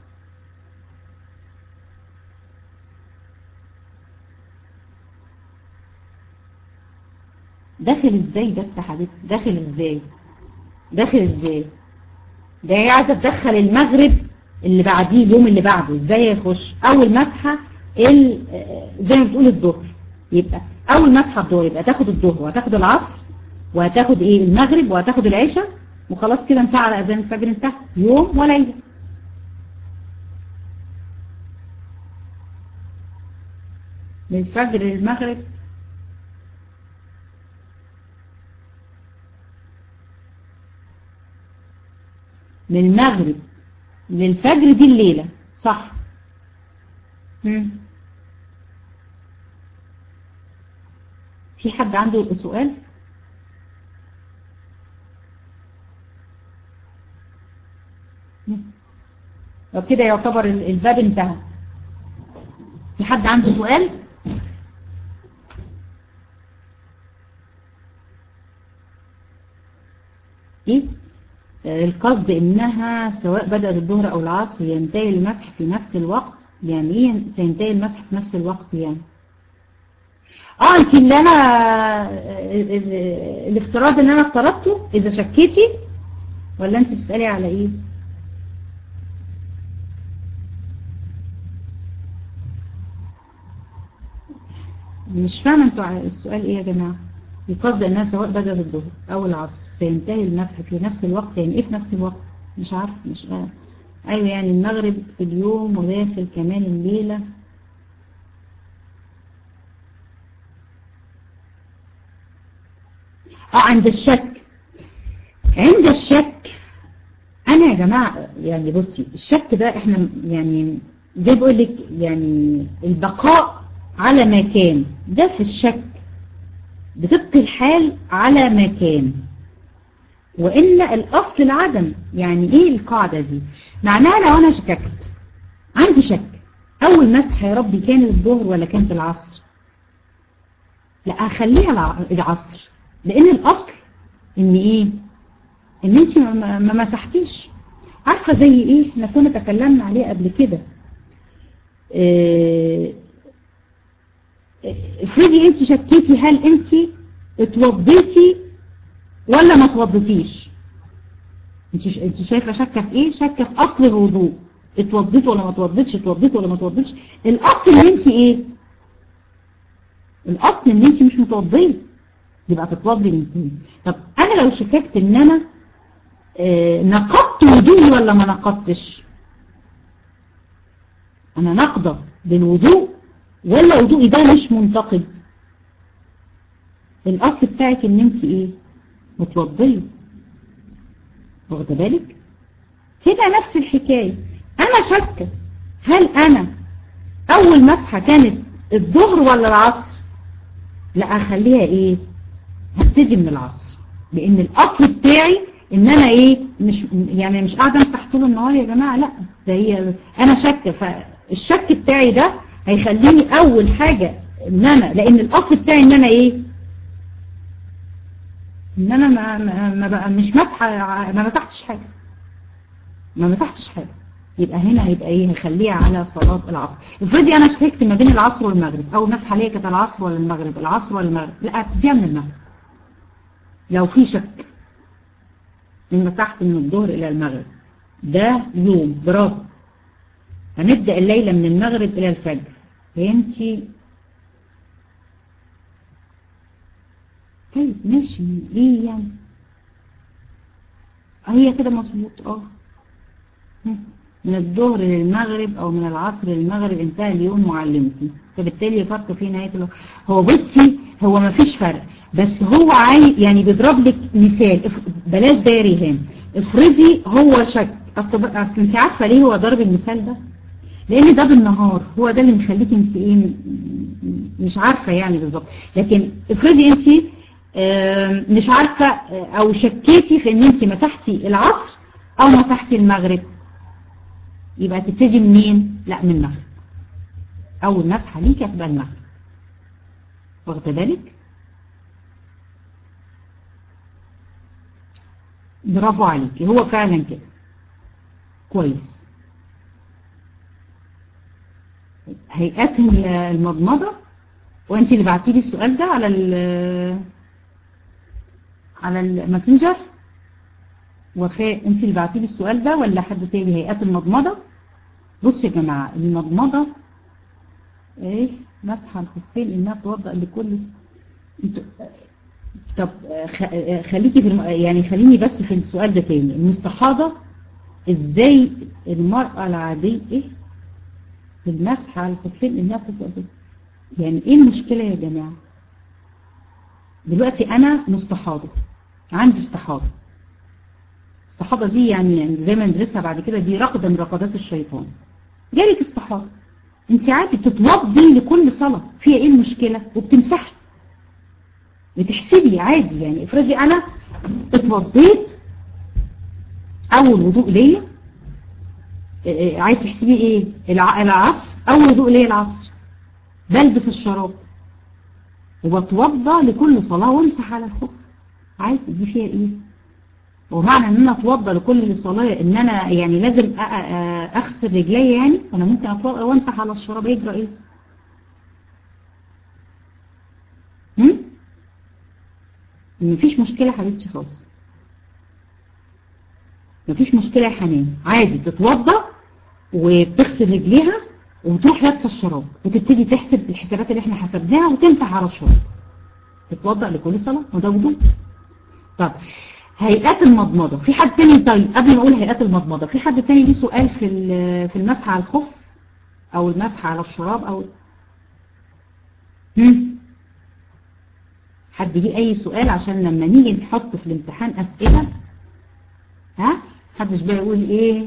داخل ازاي بس يا حبيبتي داخل ازاي داخل ازاي ده هي عايزه تدخل المغرب اللي بعديه اليوم اللي بعده ازاي يخش اول مسحه ال- زي ما بتقول الظهر يبقى اول مسحه الظهر يبقى تاخد الظهر وهتاخد العصر وهتاخد ايه المغرب وهتاخد العشاء وخلاص كده انت على اذان الفجر انتهى يوم وليله من الفجر للمغرب من المغرب للفجر دي الليلة صح مم. في حد عنده سؤال مم. وكده يعتبر ال- الباب انتهى في حد عنده سؤال ايه القصد انها سواء بدأت الظهر او العصر ينتهي المسح في نفس الوقت يعني ايه سينتهي المسح في نفس الوقت يعني اه انت اللي انا ال- ال- الافتراض اللي انا افترضته اذا شكيتي ولا انت بتسألي على ايه مش فاهمه انتوا ع- السؤال ايه يا جماعه القصد انها سواء بدأت الظهر او العصر سينتهي المسح في نفس الوقت يعني ايه في نفس الوقت مش عارف مش آه. ايوه يعني المغرب في اليوم وداخل كمان الليله اه عند الشك عند الشك انا يا جماعه يعني بصي الشك ده احنا يعني زي بقول لك يعني البقاء على ما كان ده في الشك بتبقي الحال على ما كان وإن الأصل العدم يعني إيه القاعدة دي معناها لو أنا شككت عندي شك أول مسح يا ربي كان الظهر ولا كانت العصر لا أخليها الع- العصر لأن الأصل إن إيه إن أنت ما- ما ما مسحتيش عارفة زي إيه احنا كنا تكلمنا عليه قبل كده إيه افرضي انت شكيتي هل انت اتوضيتي ولا ما اتوضيتيش انت ش- انت شايفه شاكه في ايه شاكه في اصل الوضوء اتوضيت ولا ما اتوضيتش اتوضيت ولا ما اتوضيتش الاصل ان انت ايه الاصل ان انت مش متوضيه يبقى تتوضي من تاني طب انا لو شككت ان انا آه نقضت وضوئي ولا ما نقضتش انا نقضة بالوضوء ولا وضوئي ده مش منتقد الاصل بتاعك ان انت ايه متوضيه واخده بالك هنا نفس الحكايه انا شاكه هل انا اول مسحه كانت الظهر ولا العصر لا اخليها ايه هبتدي من العصر لان الاصل بتاعي ان انا ايه مش يعني مش قاعده امسح طول النهار يا جماعه لا ده هي انا شاكه فالشك بتاعي ده هيخليني اول حاجه ان انا لان الاصل بتاعي ان انا ايه ان انا ما ما, ما بقى مش مسحه ما مسحتش حاجه ما مسحتش حاجه يبقى هنا هيبقى ايه هخليها على صلاه العصر افرضي انا شككت ما بين العصر والمغرب او مسحه ليا كانت العصر ولا المغرب العصر ولا المغرب لا ابتديها من المغرب لو في شك من مسحت من الظهر الى المغرب ده يوم برافو هنبدأ الليلة من المغرب إلى الفجر فهمتي طيب ماشي ايه يعني هي كده مظبوط اه من الظهر للمغرب او من العصر للمغرب انتهى اليوم معلمتي فبالتالي فرق في نهاية الوقت هو بصي هو ما فيش فرق بس هو عاي يعني بيضرب لك مثال اف- بلاش ده يا ريهام افرضي هو شك اصل بقى- أصل انت عارفه ليه هو ضرب المثال ده لان ده بالنهار هو ده اللي مخليك انت ايه م- م- مش عارفه يعني بالظبط لكن افرضي انت آم، مش عارفه آه، او شكيتي في ان انت مسحتي العصر او مسحتي المغرب يبقى تبتدي منين لا من المغرب اول مسحه ليك هتبقى المغرب واخده بالك برافو عليكي هو فعلا كده كويس هيئات المضمضة وانت اللي بعتي لي السؤال ده على ال على الماسنجر وفاء انت اللي بعتي لي السؤال ده ولا حد تاني هيئات المضمضة بصوا يا جماعة المضمضة ايه مسح الخفين انها توضأ لكل انتوا طب خليكي في الم... يعني خليني بس في السؤال ده تاني المستحاضة ازاي المرأة العادية ايه المسح على الخفين انها تبقى يعني ايه المشكلة يا جماعة دلوقتي انا مستحاضة عندي استحاضة استحاضة دي يعني, يعني زي ما ندرسها بعد كده دي رقدة من رقدات الشيطان جالك استحاضة انت عادي بتتوضي لكل صلاة فيها ايه المشكلة وبتمسحي بتحسبي عادي يعني افرضي انا اتوضيت اول وضوء ليا عايز تحسبي ايه العصر اول وضوء ليا العصر بلبس الشراب وبتوضى لكل صلاة وامسح على الخف عادي دي فيها ايه ومعنى ان انا اتوضى لكل صلاة ان انا يعني لازم اغسل رجلي يعني انا ممكن اتوضى وامسح على الشراب يجرى ايه هم؟ مفيش مشكلة حبيبتي خالص مفيش مشكلة يا حنان عادي بتتوضى وبتغسل رجليها وبتروح لابسه الشراب وتبتدي تحسب الحسابات اللي احنا حسبناها وتمسح على الشراب تتوضأ لكل صلاة وده وضوء طب هيئات المضمضة في حد تاني طيب قبل ما اقول هيئات المضمضة في حد تاني ليه سؤال في في المسح على الخف او المسح على الشراب او هم؟ حد ليه اي سؤال عشان لما نيجي نحط في الامتحان اسئلة ها محدش بقى يقول ايه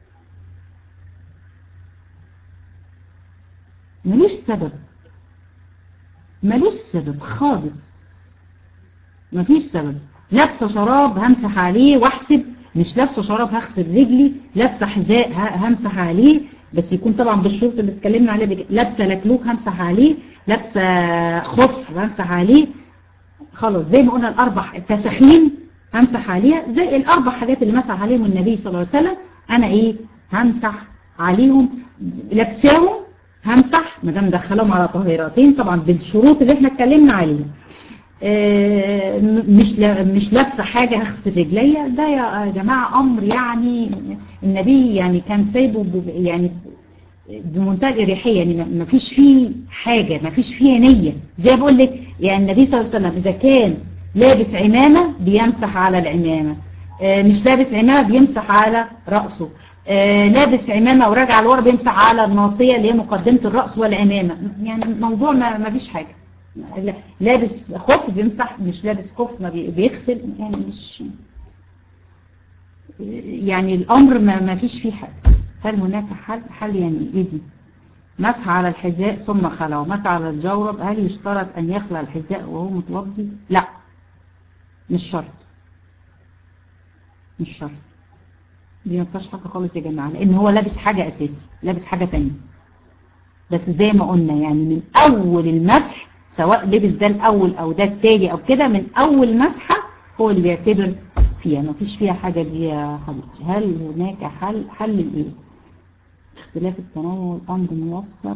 ملوش سبب ملوش سبب خالص مفيش سبب لابسه شراب همسح عليه واحسب مش لابسه شراب هغسل رجلي لابسه حذاء همسح عليه بس يكون طبعا بالشروط اللي اتكلمنا عليها بك... لابسه لكلوك همسح عليه لابسه خف همسح عليه خلاص زي ما قلنا الاربع التسخين همسح عليها زي الاربع حاجات اللي مسح عليهم النبي صلى الله عليه وسلم انا ايه همسح عليهم لابساهم همسح ما دام دخلهم على طهيرتين طبعا بالشروط اللي احنا اتكلمنا عليها اه مش مش لابسه حاجه هغسل رجليا ده يا جماعه امر يعني النبي يعني كان سايبه يعني بمنتهى الاريحيه يعني ما فيش فيه حاجه ما فيش فيها نيه زي بقول لك يعني النبي صلى الله عليه وسلم اذا كان لابس عمامه بيمسح على العمامه اه مش لابس عمامه بيمسح على راسه آه لابس عمامة وراجع لورا بيمسح على الناصية اللي هي مقدمة الرأس والعمامة يعني الموضوع ما, ما فيش حاجة لابس خف بيمسح مش لابس خف ما بيغسل يعني مش يعني الأمر ما, ما فيش فيه حاجة هل هناك حل حل يعني ايه دي مسح على الحذاء ثم خلعه مسح على الجورب هل يشترط أن يخلع الحذاء وهو متوضي لا مش شرط مش شرط دي ما فيهاش حاجه خالص يا جماعه لان هو لابس حاجه اساسي لابس حاجه ثانيه بس زي ما قلنا يعني من اول المسح سواء لبس ده الاول او ده التاني او كده من اول مسحه هو اللي بيعتبر فيها ما فيش فيها حاجه دي يا حبيبتي هل هناك حل حل الايه اختلاف التنوع الامر ميسر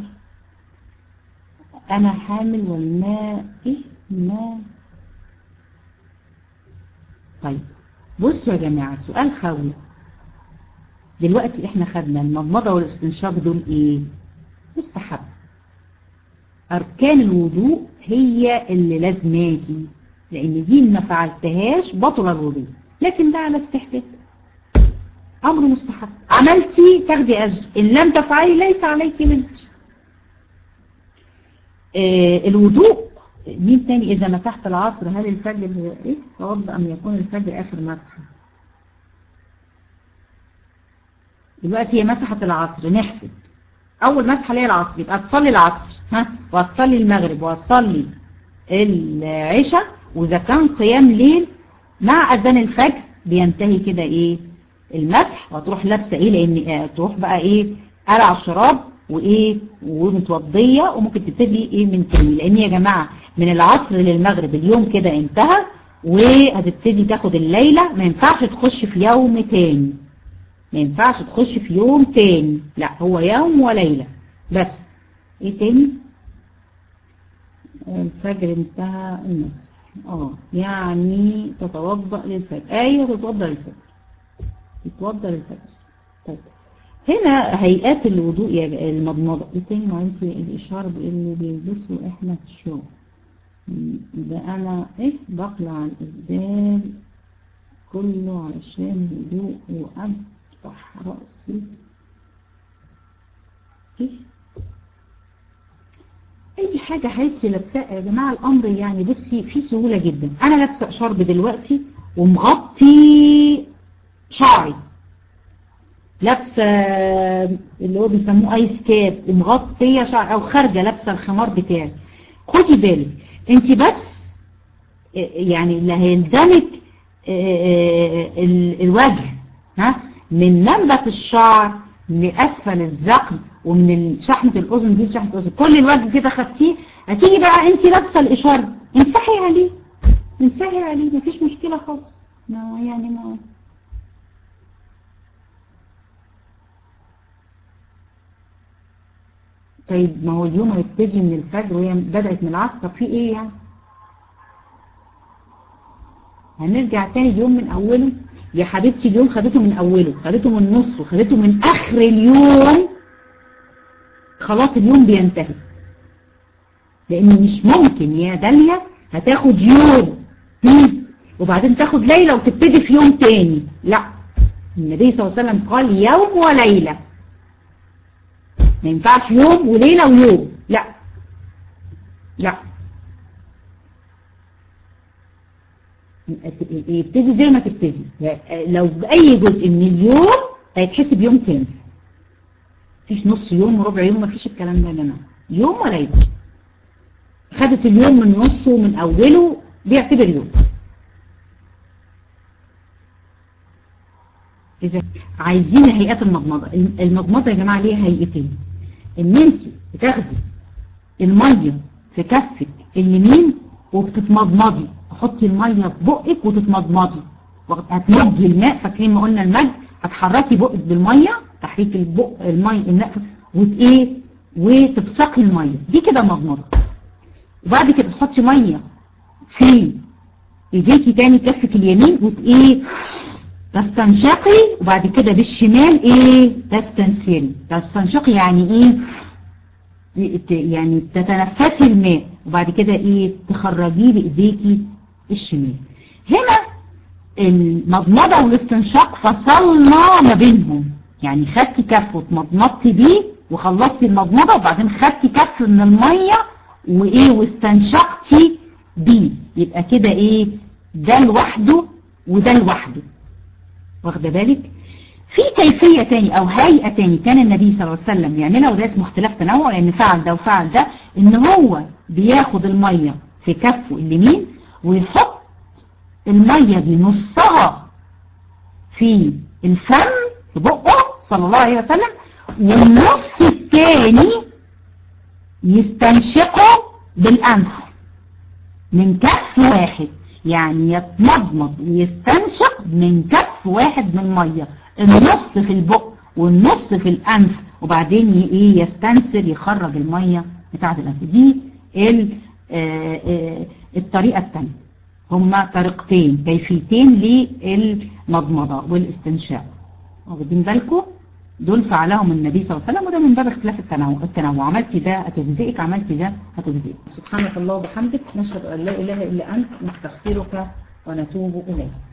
انا حامل والماء ايه ما طيب بصوا يا جماعه سؤال خاوي دلوقتي احنا خدنا المضمضة والاستنشاق دول ايه مستحب اركان الوضوء هي اللي لازماكي لان دي ما فعلتهاش بطل الوضوء لكن ده على استحباب امر مستحب عملتي تاخدي اجر ان لم تفعلي ليس عليك وزر آه الوضوء مين تاني اذا مسحت العصر هل الفجر ايه توضأ ام يكون الفجر اخر مسحه دلوقتي هي مسحت العصر نحسب اول مسحه ليها العصر يبقى تصلي العصر ها وهتصلي المغرب وهتصلي العشاء واذا كان قيام ليل مع اذان الفجر بينتهي كده ايه المسح وهتروح لابسه ايه لان آه تروح بقى ايه قلع الشراب وايه ومتوضيه وممكن تبتدي ايه من تاني لان يا جماعه من العصر للمغرب اليوم كده انتهى وهتبتدي تاخد الليله ما ينفعش تخش في يوم تاني ما ينفعش تخش في يوم تاني لا هو يوم وليله بس ايه تاني الفجر انتهى المسح اه يعني تتوضأ للفجر ايوه تتوضأ للفجر تتوضأ للفجر طيب هنا هيئات الوضوء يا المضمضة ايه تاني ما انت الاشارة اللي بيلبسوا احنا في الشغل ده انا ايه بقلع الاسدال كله علشان الوضوء وامسح رأسي ايه اي حاجة حياتي لابساء يا جماعة الامر يعني بصي في سهولة جدا انا لابسة شرب دلوقتي ومغطي شعري لابسة اللي هو بيسموه ايس كاب ومغطية شعري او خارجة لابسة الخمار بتاعي خدي بالك انت بس يعني اللي هيلزمك الوجه ها من منبت الشعر لاسفل الذقن ومن شحمة الأذن دي لشحمة الأذن كل الوجه كده خدتيه هتيجي بقى انت لابسه الإشارة امسحي عليه امسحي عليه مفيش مشكلة خالص ما يعني ما طيب ما هو اليوم هيبتدي من الفجر وهي بدأت من العصر طب في ايه يعني هنرجع تاني اليوم من أوله يا حبيبتي اليوم خدته من أوله خدته من نصه خدته من آخر اليوم خلاص اليوم بينتهي لان مش ممكن يا داليا هتاخد يوم وبعدين تاخد ليلة وتبتدي في يوم تاني لا النبي صلى الله عليه وسلم قال يوم وليلة ما ينفعش يوم وليلة ويوم لا لا يبتدي زي ما تبتدي لو بأي جزء من اليوم هيتحسب يوم كامل مفيش نص يوم وربع يوم مفيش الكلام ده يا جماعه يوم وليله خدت اليوم من نصه ومن اوله بيعتبر يوم اذا عايزين هيئات المضمضه المضمضه يا جماعه ليها هيئتين ان انت بتاخدي الميه في كفك اليمين وبتتمضمضي تحطي الميه في بقك وتتمضمضي هتمضي الماء فاكرين ما قلنا المد هتحركي بقك بالميه تحريك البق المي النقف وايه وتبصقي الميه دي كده مضمضه وبعد كده تحطي ميه في ايديكي تاني كفك اليمين وت ايه تستنشقي وبعد كده بالشمال ايه تستنسلي تستنشقي يعني ايه يعني تتنفسي الماء وبعد كده ايه تخرجيه بايديكي الشمال هنا المضمضه والاستنشاق فصلنا ما بينهم يعني خدتي كف واتمضمضتي بيه وخلصتي المضمضه وبعدين خدتي كف من الميه وايه واستنشقتي بيه يبقى كده ايه ده لوحده وده لوحده واخده بالك في كيفية تاني او هيئة تاني كان النبي صلى الله عليه وسلم يعملها وده اسمه اختلاف تنوع لان فعل ده وفعل ده ان هو بياخد المية في كفه اليمين ويحط المية دي نصها في الفم في بقه صلى الله عليه وسلم والنص الثاني يستنشقه بالأنف من كف واحد يعني يتمضمض ويستنشق من كف واحد من مية النص في البق والنص في الأنف وبعدين ايه يستنسر يخرج المية بتاعت الأنف دي الطريقة الثانية هما طريقتين كيفيتين للمضمضة والاستنشاق واخدين بالكم دول فعلهم النبي صلى الله عليه وسلم وده من باب اختلاف التنوع التنوع عملتي ده هتجزئك عملتي ده هتجزئك سبحانك الله وبحمدك نشهد ان لا اله الا انت نستغفرك ونتوب اليك